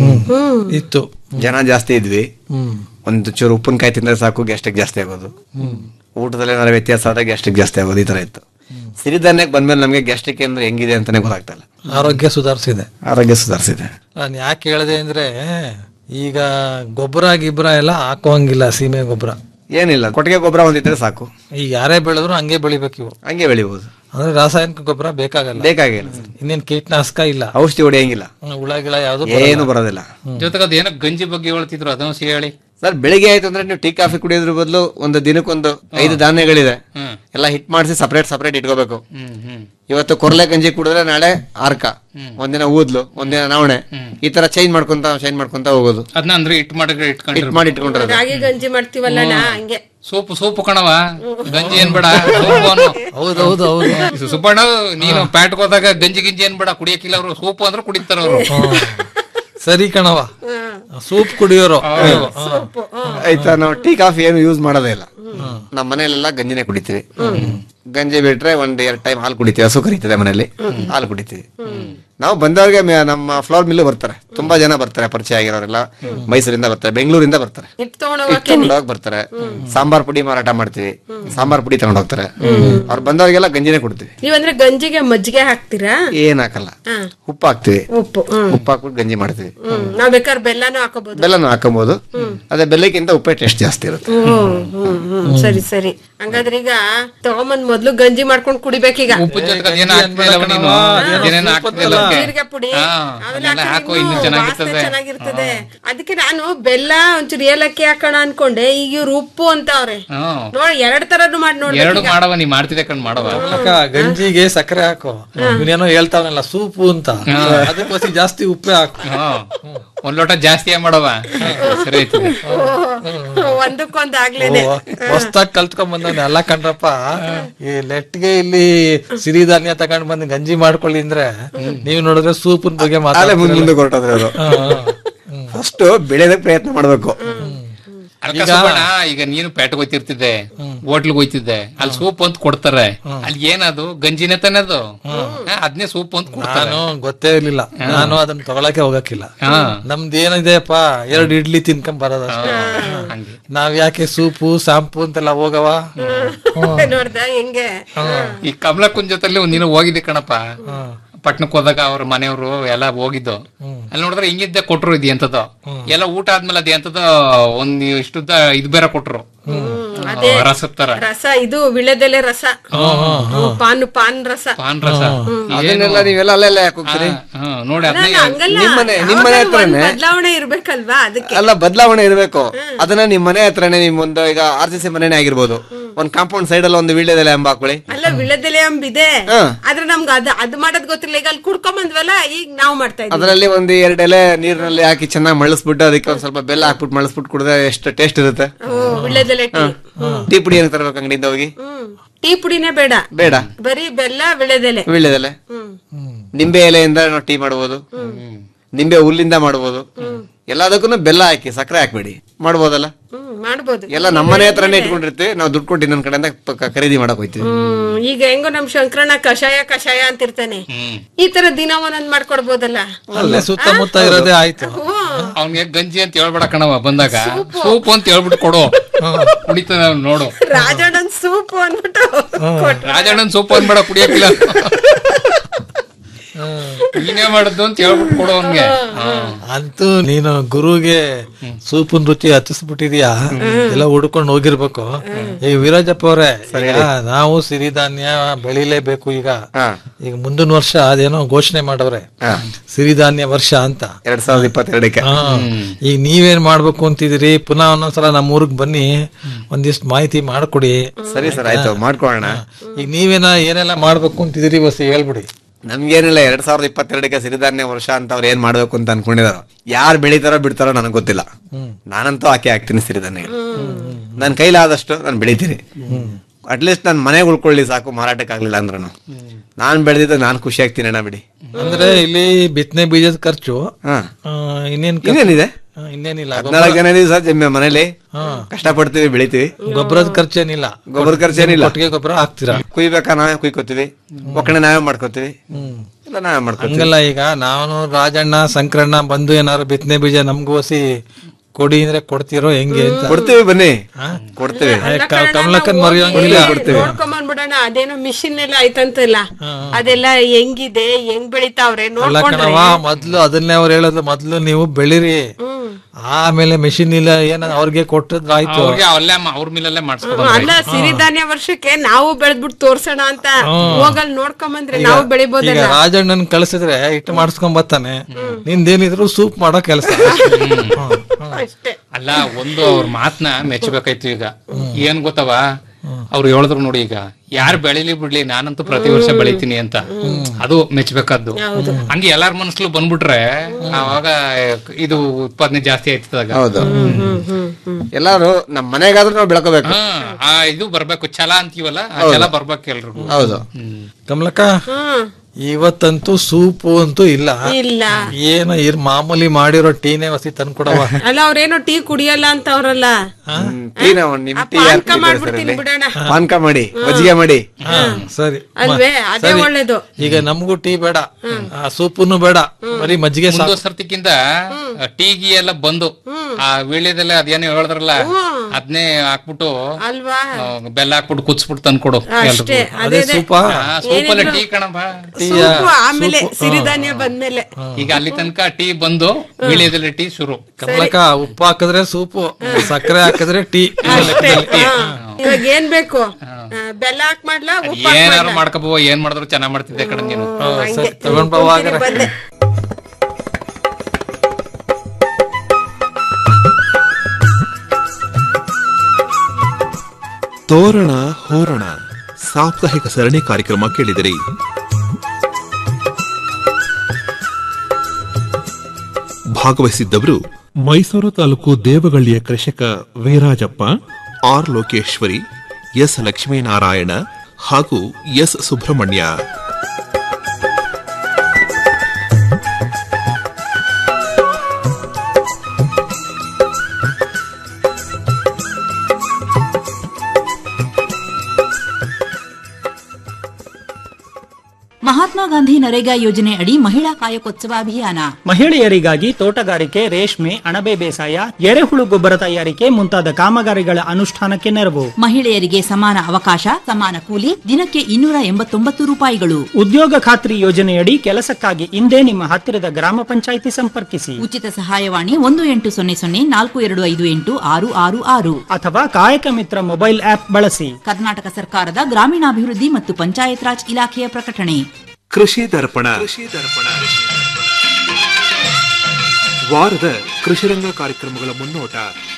ಇತ್ತು ಜನ ಜಾಸ್ತಿ ಇದ್ವಿ ಹ್ಮ್ ಒಂದು ಚೂರು ಉಪ್ಪಿನಕಾಯಿ ತಿಂದ್ರೆ ಸಾಕು ಗ್ಯಾಸ್ಟ್ರಿಕ್ ಜಾಸ್ತಿ ಆಗೋದು ಊಟದಲ್ಲಿ ಏನಾದ್ರು ವ್ಯತ್ಯಾಸ ಆದಾಗ ಗ್ಯಾಸ್ಟ್ರಿಕ್ ಜಾಸ್ತಿ ಆಗೋದು ಈ ತರ ಇತ್ತು ಸಿರಿಧಾನ್ಯಕ್ಕೆ ಬಂದ್ಮೇಲೆ ನಮಗೆ ಗ್ಯಾಸ್ಟ್ರಿಕ್ ಅಂದ್ರೆ ಹೆಂಗಿದೆ ಅಂತಾನೆ ಗೊತ್ತಾಗ್ತಾ ಇಲ್ಲ ಆರೋಗ್ಯ ಸುಧಾರಿಸಿದೆ ಆರೋಗ್ಯ ಸುಧಾರಿಸಿದೆ ನಾನು ಯಾಕೆ ಹೇಳಿದೆ ಅಂದ್ರೆ ಈಗ ಗೊಬ್ಬರ ಗಿಬ್ಬರ ಎಲ್ಲ ಹಾಕೋಂಗಿಲ್ಲ ಸೀಮೆ ಗೊಬ್ಬರ ಏನಿಲ್ಲ ಕೊಟ್ಟಿಗೆ ಗೊಬ್ಬರ ಒಂದಿದ್ರೆ ಸಾಕು ಈಗ ಯಾರೇ ಬೆಳೆದ್ರು ಹಂಗೆ ಬೆಳಿಬೇಕು ಇವು ಹಂಗೆ ಬೆಳಿಬಹುದು ಅಂದ್ರೆ ರಾಸಾಯನಿಕ ಗೊಬ್ಬರ ಬೇಕಾಗಲ್ಲ ಬೇಕಾಗಿಲ್ಲ ಸರ್. ಇನ್ನೇನ್ ಕೀಟನಾಶಕ ಇಲ್ಲ ಔಷಧಿ ಹೊಡೆಯಂಗಿಲ್ಲ ಹ್ಮ್, ಹುಳ ಗಿಳ ಯಾವ್ದು ಏನು ಬರೋದಿಲ್ಲ ಜೊತೆಗೆ ಅದೇನೋ ಗಂಜಿ ಬಗ್ಗೆ ಹೇಳ್ತಿದ್ರು ಅದನ್ನು ಸಿ ಹೇಳಿ ಸರ್ ಬೆಳಿಗ್ಗೆ ಆಯ್ತು ಅಂದ್ರೆ ನೀವು ಟೀ ಕಾಫಿ ಕುಡಿಯೋದ್ರ ಬದಲು ಒಂದು ದಿನಕ್ಕೊಂದು ಐದು ಧಾನ್ಯಗಳಿದೆ ಹ್ಮ್. ಎಲ್ಲ ಹಿಟ್ ಮಾಡಿಸಿ ಸಪರೇಟ್ ಸಪರೇಟ್ ಇಟ್ಕೋಬೇಕು ಹ್ಮ್ ಹ್ಮ್ ಇವತ್ತು ಕೊರ್ಲೆ ಗಂಜಿ ಕುಡಿದ್ರೆ ನಾಳೆ ಆರ್ಕ ಒಂದಿನ ಊದ್ಲು ಒಂದಿನ ನವಣೆ ಈ ತರ ಚೇಂಜ್ ಮಾಡ್ಕೊಂತ ಚೇಂಜ್ ಮಾಡ್ಕೊಂತ ಹೋಗೋದು ಅದನ್ನ ಅಂದ್ರೆ ಇಟ್ ಮಾಡಿದ್ರೆ ಹಿಟ್ ಇಟ್ಕೊಂಡಿರ್ ಮಾಡಿ ಇಟ್ಕೊಂಡಿರೋದು ರಾಗಿ ಗಂಜಿ ಮಾಡ್ತೀವಲ್ಲಣ್ಣ ಹಂಗೆ ಸೂಪು ಸೂಪು ಕಣವ ಗಂಜಿ ಏನ್ ಬೇಡ ಸೂಪು ಅನ್ನು ಹೌದೌದು ಹೌದು ಸುಬ್ಬಣ್ಣ ನೀನು ಪ್ಯಾಟ್ಗೆ ಹೋದಾಗ ಗಂಜಿ ಗಿಂಜಿ ಏನ್ ಬೇಡ ಕುಡಿಯಕ್ಕಿಲ್ಲ ಅವರು ಸೂಪು ಅಂದ್ರೆ ಕುಡಿತಾರ ಅವರು ಸರಿ ಕಣವ ಸೂಪ್ ಕುಡಿಯೋರು ಆಯ್ತಾ ನಾವು ಟೀ ಕಾಫಿ ಏನು ಯೂಸ್ ಮಾಡೋದೇ ಇಲ್ಲ ನಮ್ಮ ಮನೆಯಲ್ಲೆಲ್ಲ ಗಂಜಿನೇ ಕುಡಿತೀವಿ ಗಂಜಿ ಬಿಟ್ರೆ ಒಂದ್ ಎರಡ್ ಟೈಮ್ ಹಾಲು ಕುಡಿತೀವಿ ಹಸು ಕರೀತದೆ ಮನೇಲಿ ಹಾಲು ಕುಡಿತೀವಿ ನಾವು ಬಂದವ್ರಿಗೆ ಮೆ- ನಮ್ಮ ಫ್ಲೋರ್ ಮಿಲ್ಲು ಬರ್ತಾರೆ ತುಂಬಾ ಜನ ಬರ್ತಾರೆ ಪರಿಚಯ ಆಗಿರೋರೆಲ್ಲ ಮೈಸೂರಿಂದ ಬರ್ತಾರೆ ಬೆಂಗಳೂರಿಂದ ಬರ್ತಾರೆ ಹಿಟ್ ತಗೊಂಡ್ ಹಿಟ್ ತಗೊಂಡೋಗ್ ಬರ್ತಾರೆ ಸಾಂಬಾರ್ ಪುಡಿ ಮಾರಾಟ ಮಾಡ್ತೀವಿ ಸಾಂಬಾರ್ ಪುಡಿ ತಗೊಂಡ್ ಹೋಗ್ತಾರೆ ಅವ್ರು ಬಂದವ್ರಿಗೆಲ್ಲ ಗಂಜಿನೇ ಕೊಡ್ತೀವಿ ನೀವಂದ್ರೆ ಗಂಜಿಗೆ ಮಜ್ಜಿಗೆ ಹಾಕ್ತೀರಾ ಏನ್ ಹಾಕಲ್ಲ ಉಪ್ಪು ಹಾಕ್ತಿವಿ ಉಪ್ಪು ಹ್ಮ್ ಉಪ್ಪು ಹಾಕ್ಬಿಟ್ಟು ಗಂಜಿ ಮಾಡ್ತೀವಿ ಹ್ಮ್ ನಾವ್ ಬೇಕಾದ್ರೆ ಬೆಲ್ಲನೂ ಹಾಕೋಬಹುದು ಬೆಲ್ಲನು ಹಾಕೊಬಹುದು ಅದೇ ಬೆಲ್ಲಕ್ಕಿಂತ ಉಪ್ಪೆ ಟೇಸ್ಟ್ ಜಾಸ್ತಿ ಇರುತ್ತೆ ಹ್ಮ್ ಹ್ಮ್ ಹ್ಮ್ ಸರಿ ಸರಿ ಹಂಗಾದ್ರೆ ಈಗ ತಗೊಂಬಂದ್ ಮೊದ್ಲು ಗಂಜಿ ಮಾಡ್ಕೊಂಡ್ ಕುಡಿಬೇಕೀಗ ಉಪ್ಪು ಜೊತೆಗೆ ಅದೇನೋ ಹಾಕ್ತಿಲ್ಲ ನೀನು ಏನೇನು ಹಾಕ್ತಿಲ್ಲ ಅದಕ್ಕೆ. ಜೀರಿಗೆ ಪುಡಿ ಹಾ, ಅವೆಲ್ಲ ಅದನ್ನೆಲ್ಲ ಹಾಕು ಹಾಕಿದ್ರೆ ಇನ್ನು ಇನ್ನೂ ಚೆನ್ನಾಗಿರ್ತದೆ ವಾಸನೆ ಚೆನ್ನಾಗಿರ್ತದೆ ಅದಕ್ಕೆ ನಾನು ಬೆಲ್ಲ ಒಂಚೂರು ಏಲಕ್ಕಿ ಹಾಕೋಣ ಅನ್ಕೊಂಡೆ ಈಗ ಇವ್ರು ಉಪ್ಪು ಅಂತ ಅವ್ರೆ ಹ್ಮ್ ನೋಡ್ ಎರಡ್ ತರನು ಮಾಡಿ ನೋಡಿ ಎರಡು ಮಾಡವ ನೀ ಮಾಡ್ತಿದ್ದೆ ಕಣ್ ಮಾಡವ ಅಕ್ಕ ಗಂಜಿಗೆ ಸಕ್ಕರೆ ಹಾಕು ಇವನೇನೋ ಹೇಳ್ತಾವನಲ್ಲ ಸೂಪು ಅಂತ ಅದಕ್ಕೋಸ್ಕರ ಜಾಸ್ತಿ ಉಪ್ಪೆ ಹಾಕು ಹ್ಮ್ ಒಂದ್ ಲೋಟ ಜಾಸ್ತಿ ಮಾಡವ ಸರಿ ಆಯ್ತದೆ ಒಂದಕ್ಕೊಂದ್ ಆಗ್ಲೇನೆ ಹೊಸ್ದಾಗ್ ಕಲ್ತ್ಕೊಂಡ್ ಬಂದವನ್ ಎಲ್ಲ ಕಂಡ್ರಪ್ಪ ಈ ಲೆಟ್ಗೆ ಇಲ್ಲಿ ಸಿರಿಧಾನ್ಯ ತಗೊಂಡ್ ಬಂದು ಗಂಜಿ ಮಾಡ್ಕೊಳ್ಳಿ ಅಂದ್ರೆ ನೀವ್ ನೋಡಿದ್ರೆ ಸೂಪಿನ ಬಗ್ಗೆ ಅಲ್ಲೇ ಮಾತಾಡ್ತೀರಲ್ಲ. ಮುಂದೆ ಮುಂದೆ ಹೊರಟೋದ್ರೆ ಅದು ಹಾ, ಹಾ. ಫಸ್ಟ್ ಬೆಳೆದಕ್ಕೆ ಪ್ರಯತ್ನ ಮಾಡ್ಬೇಕು ಅದ್ಕ ಸುಬ್ಬಣ್ಣ ಈಗ ನೀನು ಪೇಟೆಗೆ ಹೋಯ್ತಿರ್ತಿದ್ದೆ ಹೋಟ್ಲಿಗೆ ಹೋಯ್ತಿದ್ದೆ ಅಲ್ಲಿ ಸೂಪ್ ಅಂತ ಕೊಡ್ತಾರೆ ಅಲ್ಲಿ ಏನದು ಗಂಜಿನೇ ತಾನೆ ಅದು ಅದನ್ನೇ ಸೂಪ್ ಅಂತ ಕೊಡ್ತಾರೆ ನಾನು ಗೊತ್ತೇ ಇರ್ಲಿಲ್ಲ ನಾನು ಅದನ್ನ ತಗೊಳಕ್ಕೆ ಹೋಗಕ್ಕಿಲ್ಲ ಹಾ. ನಮ್ದು ಏನಿದೆಯಪ್ಪ ಎರಡು ಇಡ್ಲಿ ತಿನ್ಕೊಂಡ್ ಬರೋದಷ್ಟೇ ಹಂಗೆ ನಾವ್ ಯಾಕೆ ಸೂಪು ಶಾಂಪು ಅಂತೆಲ್ಲ ಹೋಗವ ನೋಡ್ದ ಹೆಂಗೆ ಈ ಕಮಲಕ್ಕನ್ ಜೊತೆಲಿ ನೀನು ಹೋಗಿದ್ದೆ ಕಣಪ್ಪ ಪಟ್ನಕ್ ಹೋದಾಗ ಅವ್ರ ಮನೆಯವರು ಎಲ್ಲ ಹೋಗಿದ್ದು ಅಲ್ಲಿ ನೋಡಿದ್ರೆ ಹಿಂಗಿದ್ದೆ ಕೊಟ್ರು ಇದು ಎಂತದೋ ಎಲ್ಲ ಊಟ ಆದ್ಮೇಲೆ ಅದ್ ಎಂತದೋ ಒಂದ್ ಇಷ್ಟುದ್ದ ಇದು ಬೇರೆ ಕೊಟ್ರು ಅದೇ ರಸದ ತರ ರಸ ಇದು ವಿಳೆದೆಲೆ ರಸ ಹ್ಮ್, ಪಾನ್ ಪಾನ್ ರಸ ಪಾನ್ ರಸ ಅದನ್ನೆಲ್ಲ ನೀವೆಲ್ಲ ಅಲ್ಲೆಲ್ಲ ಯಾಕೆ ಹೋಗ್ತೀರಿ ಹಾ, ನೋಡಿ ಅದನ್ನೇ ಹಂಗಲ್ಲ ನಿಮ್ಮನೆ ನಿಮ್ಮನೆ ಯಾವಾಗಾದ್ರೂ ಒಂದ್ ಹತ್ರನೇ ಬದಲಾವಣೆ ಇರ್ಬೇಕಲ್ವಾ ಅದಕ್ಕೆ ಅಲ್ಲ ಬದಲಾವಣೆ ಇರಬೇಕು ಅದನ್ನ ನಿಮ್ ಮನೆ ಹತ್ರನೇ ನಿಮ್ ಒಂದು ಈಗ ಆರ್ ಸಿ ಸಿ ಮನೆನೇ ಆಗಿರ್ಬೋದು ಒಂದ್ ಕಾಂಪೌಂಡ್ ಸೈಡ್ ಅಲ್ಲಿ ಒಂದು ವೀಳ್ಯದೆಲೆ ಎಂಬ ಹಾಕೊಳ್ಳಿ ಅಲ್ಲ ವಿಳೆದೆಲೆ ಅಂಬಿದೆ ಹಾ. ಆದ್ರೆ ನಮ್ಗೆ ಅದ್ ಅದ್ ಮಾಡೋದ್ ಗೊತ್ತಿಲ್ಲ ಈಗ ಅಲ್ಲಿ ಕುಡ್ಕೊಂಡ್ ಬಂದ್ವಲ್ಲ ಈಗ ನಾವು ಮಾಡ್ತಾ ಇದ್ವಿ ಅದರಲ್ಲಿ ಒಂದು ಎರಡು ಎಲೆ ನೀರಿನಲ್ಲಿ ಹಾಕಿ ಚೆನ್ನಾಗಿ ಮಳಿಸ್ಬಿಟ್ಟು ಅದಕ್ಕೆ ಒಂದ್ ಸ್ವಲ್ಪ ಬೆಲ್ಲ ಹಾಕ್ಬಿಟ್ಟು ಮಳಿಸ್ಬಿಟ್ಟು ಕುಡಿದ್ರೆ ಎಷ್ಟು ಟೇಸ್ಟ್ ಇರುತ್ತೆ ವಿಳೆದೆಲೆ ಟೀ ಟೀ ಪುಡಿ ಏನಕ್ಕೆ ತರಬೇಕು ಅಂಗಡಿಯಿಂದ ಹೋಗಿ ಹ್ಮ್ ಟೀ ಪುಡಿನೇ ಬೇಡ ಬೇಡ ಬರೀ ಬೆಲ್ಲ ವಿಳೆದೆಲೆ ವೀಳ್ಯದೆಲೆ ಹ್ಮ್ ನಿಂಬೆ ಎಲೆಯಿಂದ ನಾವು ಟೀ ಮಾಡ್ಬೋದು ನಿಂಬೆ ಹುಲ್ಲಿಂದ ಮಾಡ್ಬೋದು ಎಲ್ಲದಕ್ಕೂ ಬೆಲ್ಲ ಹಾಕಿ ಸಕ್ಕರೆ ಹಾಕ್ಬೇಡಿ ಮಾಡ್ಬೋದಲ್ಲ ಹ್ಮ್ ಮಾಡ್ಬೋದು ಎಲ್ಲ ನಮ್ಮನೆ ಹತ್ರನೇ ಇಟ್ಕೊಂಡಿರ್ತೀವಿ ನಾವು ದುಡ್ಡು ಕೊಟ್ಟು ಇನ್ನೊಂದ್ ಕಡೆಯಿಂದ ಪ- ಖರೀದಿ ಮಾಡಕ್ ಹೋಯ್ತೀವಿ ಹ್ಮ್ ಈಗ ಹೆಂಗೋ ನಮ್ ಶಂಕರಣ್ಣ ಕಷಾಯ ಕಷಾಯ ಅಂತಿರ್ತಾನೆ ಈ ತರ ದಿನ ಒಂದೊಂದ್ ಮಾಡ್ಕೊಡ್ಬೋದಲ್ಲ ಅಲ್ಲೇ ಸುತ್ತಮುತ್ತ ಇರೋದೇ ಆಯ್ತು ಅವ್ನಿಗೆ ಗಂಜಿ ಅಂತ ಹೇಳ್ಬೇಡ ಕಣವ ಬಂದಾಗ ಸೂಪ್ ಅಂತ ಹೇಳ್ಬಿಟ್ಟು ಕೊಡು ಕುಡಿತಾನ ಅವ್ನು ನೋಡು ರಾಜಣ್ಣನ್ ಸೂಪ್ ಅಂದ್ಬಿಟ್ಟು ಕೊಟ್ರು. ರಾಜಣ್ಣನ್ ಸೂಪ್ ಅಂದ್ಬೇಡ ಕುಡಿಯಕ್ಕಿಲ್ಲ ನೀನೇ ಮಾಡದ್ದು ಅಂತ ಹೇಳ್ಬಿಟ್ಟು ಕೊಡು ಅವ್ನ್ಗೆ ಅಂತೂ ನೀನು ಗುರುಗೆ ಸೂಪಿನ ರುಚಿ ಹತ್ತಿಸ್ಬಿಟ್ಟಿದ್ಯಾ ಎಲ್ಲ ಹುಡ್ಕೊಂಡು ಹೋಗಿರ್ಬೇಕು ಈ ವೀರಜಪ್ಪ ಅವರೇ ಈಗ ನಾವು ಸಿರಿಧಾನ್ಯ ಬೆಳಿಲೇಬೇಕು ಈಗ ಈಗ ಮುಂದಿನ ವರ್ಷ ಅದೇನೋ ಘೋಷಣೆ ಮಾಡವ್ರೆ ಸಿರಿಧಾನ್ಯ ವರ್ಷ ಅಂತ ಎರಡ್ ಸಾವಿರದ ಇಪ್ಪತ್ತೆರಡಕ್ಕೆ ಹಾ. ಈಗ ನೀವೇನ್ ಮಾಡ್ಬೇಕು ಅಂತಿದ್ದೀರಿ ಪುನಃ ಒಂದೊಂದ್ಸಲ ನಮ್ಮ ಊರಿಗೆ ಬನ್ನಿ ಒಂದಿಷ್ಟು ಮಾಹಿತಿ ಮಾಡ್ಕೊಡಿ ಸರಿ ಸರ್ ಆಯ್ತು ಮಾಡ್ಕೊಳ್ಳೋಣ ಈಗ ನೀವೇನ ಏನೆಲ್ಲ ಮಾಡ್ಬೇಕು ಅಂತಿದ್ದೀರಿ ಬಸ್ ಹೇಳ್ಬಿಡಿ ನಮ್ಗೇನಿಲ್ಲ ಎರಡ್ ಸಾವಿರದ ಇಪ್ಪತ್ತೆರಡಕ್ಕೆ ಸಿರಿಧಾನ್ಯ ವರ್ಷ ಅಂತ ಅವ್ರು ಏನ್ ಮಾಡ್ಬೇಕು ಅಂತ ಅನ್ಕೊಂಡಿದಾರೋ ಯಾರು ಬೆಳಿತಾರೋ ಬಿಡ್ತಾರೋ ನನಗೆ ಗೊತ್ತಿಲ್ಲ ನಾನಂತೂ ಹಾಕಿ ಹಾಕ್ತೀನಿ ಸಿರಿಧಾನ್ಯ ನನ್ನ ಕೈಲಾದಷ್ಟು ನಾನು ಬೆಳಿತೀನಿ ಅಟ್ಲೀಸ್ಟ್ ನನ್ನ ಮನೆಗೆ ಉಳ್ಕೊಳ್ಳಿ ಸಾಕು ಮಾರಾಟಕ್ಕೆ ಆಗ್ಲಿಲ್ಲ ಅಂದ್ರೂ ನಾನ್ ಬೆಳೆದಿದ್ದು ನಾನು ಖುಷಿ ಆಗ್ತೀನಿ ಅಣ್ಣ ಬಿಡಿ ಅಂದ್ರೆ ಇಲ್ಲಿ ಬಿತ್ತನೆ ಬೀಜದ ಖರ್ಚು ಹಾ ಆ, ಇನ್ನೇನ್ ಖರ್ಚು? ಇನ್ನೇನಿದೆ ಆ, ಇನ್ನೇನಿಲ್ಲ ಹದಿನಾಲ್ಕು ಜನ ಇದೀವಿ ಸರ್ ಜಮ್ಮೆ ಮನೇಲಿ ಕಷ್ಟಪಡ್ತೀವಿ ಬೆಳಿತೀವಿ ಗೊಬ್ಬರದ ಖರ್ಚೇನಿಲ್ಲ ಗೊಬ್ಬರದ ಖರ್ಚೇನಿಲ್ಲ ಕೊಟ್ಟಿಗೆ ಗೊಬ್ಬರ ಹಾಕ್ತೀರಾ ಕುಯ್ಬೇಕಾ ನಾವೇ ಕುಯ್ಕೋತೀವಿ ಒಕ್ಕಣೆ ನಾವೇ ಮಾಡ್ಕೋತೀವಿ ಎಲ್ಲ ನಾವೇ ಮಾಡ್ಕೋತೀವಿ ಹಂಗಲ್ಲ ಈಗ ನಾನು ರಾಜಣ್ಣ ಸಂಕ್ರಣ್ಣ ಬಂದು ಏನಾದ್ರು ಬಿತ್ತನೆ ಬೀಜ ನಮ್ಗೂ ಹೊಸಿ ಕೊಡಿ ಅಂದ್ರೆ ಕೊಡ್ತಿರೋ ಹೆಂಗೆ ಅಂತ ಕೊಡ್ತೀವಿ ಬನ್ನಿ ಕೊಡ್ತೀವಿ ಏ, ಕ- ಕಮಲಕ್ಕನ್ ಮರೆಯೋಂಗಿಲ್ಲ ನೋಡ್ಕೊಂಬಂದ್ಬಿಡೋಣ ಅದೇನೋ ಮಿಷಿನ್ ಎಲ್ಲ ಆಯ್ತಂತಲ್ಲ ಅದೆಲ್ಲ ಹೆಂಗಿದೆ ಹೆಂಗ್ ಬೆಳಿತಾವ್ರೆ ಅಲ್ಲ ನೋಡ್ಕೊಂಡ್ರೆ ಕಣವ ಮೊದ್ಲು ಅದನ್ನೇ ಅವ್ರು ಹೇಳೋದು ಮೊದ್ಲು ನೀವು ಬೆಳಿರಿ ಆಮೇಲೆ ಮೆಷಿನ್ ಇಲ್ಲ ಏನ ಅವ್ರಿಗೆ ಕೊಟ್ಟದ್ ಆಯ್ತು ಅವ್ರಿಗೆ ಅಲ್ಲೇ ಮ- ಅವ್ರ ಮಿಲ್ಲಲ್ಲೇ ಮಾಡಿಸ್ಕೊ ಅಲ್ಲ ಸಿರಿಧಾನ್ಯ ವರ್ಷಕ್ಕೆ ನಾವು ಬೆಳೆದ್ಬಿಟ್ಟು ತೋರ್ಸೋಣ ಅಂತ ಹೋಗಲ್ ನೋಡ್ಕೊಂಬಂದ್ರೆ ನಾವು ಈಗ ಬೆಳಿಬೋದಲ್ಲ ರಾಜಣ್ಣನ್ ಕಳ್ಸಿದ್ರೆ ಹಿಟ್ಟು ಮಾಡಿಸ್ಕೊಂಡ್ ಬರ್ತಾನೆ ನಿಂದೇನಿದ್ರು ಸೂಪ್ ಮಾಡೋ ಕೆಲಸ ಅಷ್ಟೇ ಅಲ್ಲ ಒಂದು ಅವ್ರ ಮಾತನ್ನ ಮೆಚ್ಚಬೇಕಾಯ್ತು ಈಗ ಏನ್ ಗೊತ್ತವ ಅವ್ರು ಹೇಳಿದ್ರು ನೋಡಿ ಈಗ ಯಾರು ಬೆಳಿಲಿ ಬಿಡ್ಲಿ ನಾನಂತೂ ಪ್ರತಿ ವರ್ಷ ಬೆಳಿತೀನಿ ಅಂತ ಅದು ಮೆಚ್ಚಬೇಕಾದ್ದು ಹಂಗೆ ಎಲ್ಲಾರ ಮನಸ್ಸಲ್ಲೂ ಬಂದ್ಬಿಟ್ರೆ ಅವಾಗ ಇದು ಉತ್ಪಾದನೆ ಜಾಸ್ತಿ ಆಯ್ತದಾಗ ಹೌದು ಎಲ್ಲಾರು ನಮ್ ಮನೆಗಾದ್ರೂ ನಾವು ಬೆಳ್ಕೋಬೇಕು ಹಾ ಆ ಇದು ಬರ್ಬೇಕು ಛಲ ಅಂತೀವಲ್ಲ ಆ ಛಲ ಬರ್ಬೇಕು ಎಲ್ರಿಗೂ ಹೌದು ಕಮಲಕ್ಕ ಇವತ್ತಂತೂ ಸೂಪು ಅಂತೂ ಇಲ್ಲ ಇಲ್ಲ ಏನು ಇರ್ ಮಾಮೂಲಿ ಮಾಡಿರೋ ಟೀನೇ ವಸಿ ತಂದ್ಕೊಡವ ಅಲ್ಲ ಅವ್ರೇನೋ ಟೀ ಕುಡಿಯಲ್ಲ ಅಂತ ಅವ್ರಲ್ಲ ಟೀ ನಾವು ನಿಮ್ ಟೀ ಯಾರ್ ಪಾನ್ಕ ಮಾಡ್ಬಿಡ್ತೀನಿ ಬಿಡೋಣ ಪಾನ್ಕ ಮಾಡಿ ಮಜ್ಜಿಗೆ ಮಾಡಿ ಹಾ, ಸರಿ ಅಲ್ವೇ ಅದೇ ಸರಿ. ಒಳ್ಳೇದು ಈಗ ನಮಗೂ ಟೀ ಬೇಡ ಆ ಸೂಪನ್ನು ಬೇಡ ಬರೀ ಮಜ್ಜಿಗೆ ಸಾಕು ಮುಂದೋ ಸರ್ತಿಕ್ಕಿಂತ ಟೀ ಗಿ ಎಲ್ಲ ಬಂದು ಆ ವೀಳ್ಯದೆಲ್ಲ ಅದೇನೋ ಹೇಳಿದ್ರಲ್ಲ ಅದನ್ನೇ ಹಾಕ್ಬಿಟ್ಟು ಅಲ್ವಾ ಆ, ಬೆಲ್ಲ ಹಾಕ್ಬಿಟ್ಟು ಕುದಿಸ್ಬಿಟ್ಟು ತಂದ್ಕೊಡು ಅಷ್ಟೇ ಅದೇ ಸೂಪ ಸೂಪಲ್ಲ ಟೀ ಕಣಪ್ಪ ಸೂಪು ಆಮೇಲೆ ಸಿರಿಧಾನ್ಯ ಬಂದ್ಮೇಲೆ ಈಗ ಅಲ್ಲಿ ತನಕ ಟೀ ಬಂದು ವೀಳ್ಯದೆಲೆ ಟೀ ಶುರು ಕಮಲಕ್ಕ ಉಪ್ಪು ಹಾಕಿದ್ರೆ ಸೂಪು ಸಕ್ಕರೆ ಹಾಕಿದ್ರೆ ಟೀ ಅಷ್ಟೇ ಹಾ. ಇವಾಗ ಏನ್ ಬೇಕು ಆ, ಬೆಲ್ಲ ಹಾಕ್ ಮಾಡ್ಲಾ ಉಪ್ಪು ಹಾಕ್ ಏನಾರು ಮಾಡ್ಕೋಬೋ ಏನ್ ಮಾಡಿದ್ರು ಚೆನ್ನಾಗ್ ಮಾಡ್ತಿದ್ದೆ ಕಣ ನೀನು ಸರಿ ತಗೊಂಡ್ ಬಾ ಹಾಗಾದ್ರೆ. ಬಂದೆ ತೋರಣ ಹೋರಣ ಸಾಪ್ತಾಹಿಕ ಸರಣಿ ಕಾರ್ಯಕ್ರಮ ಕೇಳಿದಿರಿ ಭಾಗವಹಿಸಿದ್ದವರು ಮೈಸೂರು ತಾಲೂಕು ದೇವಗಳ್ಳಿಯ ಕೃಷಿಕ ವೀರಾಜಪ್ಪ ಆರ್ ಲೋಕೇಶ್ವರಿ ಎಸ್ ಲಕ್ಷ್ಮೀನಾರಾಯಣ ಹಾಗೂ ಎಸ್ ಸುಬ್ರಹ್ಮಣ್ಯ ಮಹಾತ್ಮ ಗಾಂಧಿ ನರೇಗಾ ಯೋಜನೆ ಅಡಿ ಮಹಿಳಾ ಕಾಯಕೋತ್ಸವ ಅಭಿಯಾನ ಮಹಿಳೆಯರಿಗಾಗಿ ತೋಟಗಾರಿಕೆ ರೇಷ್ಮೆ ಅಣಬೆ ಬೇಸಾಯ ಎರೆಹುಳು ಗೊಬ್ಬರ ತಯಾರಿಕೆ ಮುಂತಾದ ಕಾಮಗಾರಿಗಳ ಅನುಷ್ಠಾನಕ್ಕೆ ನೆರವು ಮಹಿಳೆಯರಿಗೆ ಸಮಾನ ಅವಕಾಶ ಸಮಾನ ಕೂಲಿ ದಿನಕ್ಕೆ ಇನ್ನೂರ ಎಂಬತ್ತೊಂಬತ್ತು ರೂಪಾಯಿಗಳು ಉದ್ಯೋಗ ಖಾತ್ರಿ ಯೋಜನೆಯಡಿ ಕೆಲಸಕ್ಕಾಗಿ ಇಂದೇ ನಿಮ್ಮ ಹತ್ತಿರದ ಗ್ರಾಮ ಪಂಚಾಯಿತಿ ಸಂಪರ್ಕಿಸಿ ಉಚಿತ ಸಹಾಯವಾಣಿ ಒಂದು ಎಂಟು ಸೊನ್ನೆ ಸೊನ್ನೆ ನಾಲ್ಕು ಎರಡು ಐದು ಎಂಟು ಆರು ಆರು ಆರು ಅಥವಾ ಕಾಯಕ ಮಿತ್ರ ಮೊಬೈಲ್ ಆಪ್ ಬಳಸಿ ಕರ್ನಾಟಕ ಸರ್ಕಾರದ ಗ್ರಾಮೀಣಾಭಿವೃದ್ಧಿ ಮತ್ತು ಪಂಚಾಯತ್ ರಾಜ್ ಇಲಾಖೆಯ ಪ್ರಕಟಣೆ ಕೃಷಿ ದರ್ಪಣ ಕೃಷಿ ದರ್ಪಣ ವಾರದ ಕೃಷಿರಂಗ ಕಾರ್ಯಕ್ರಮಗಳ ಮುನ್ನೋಟ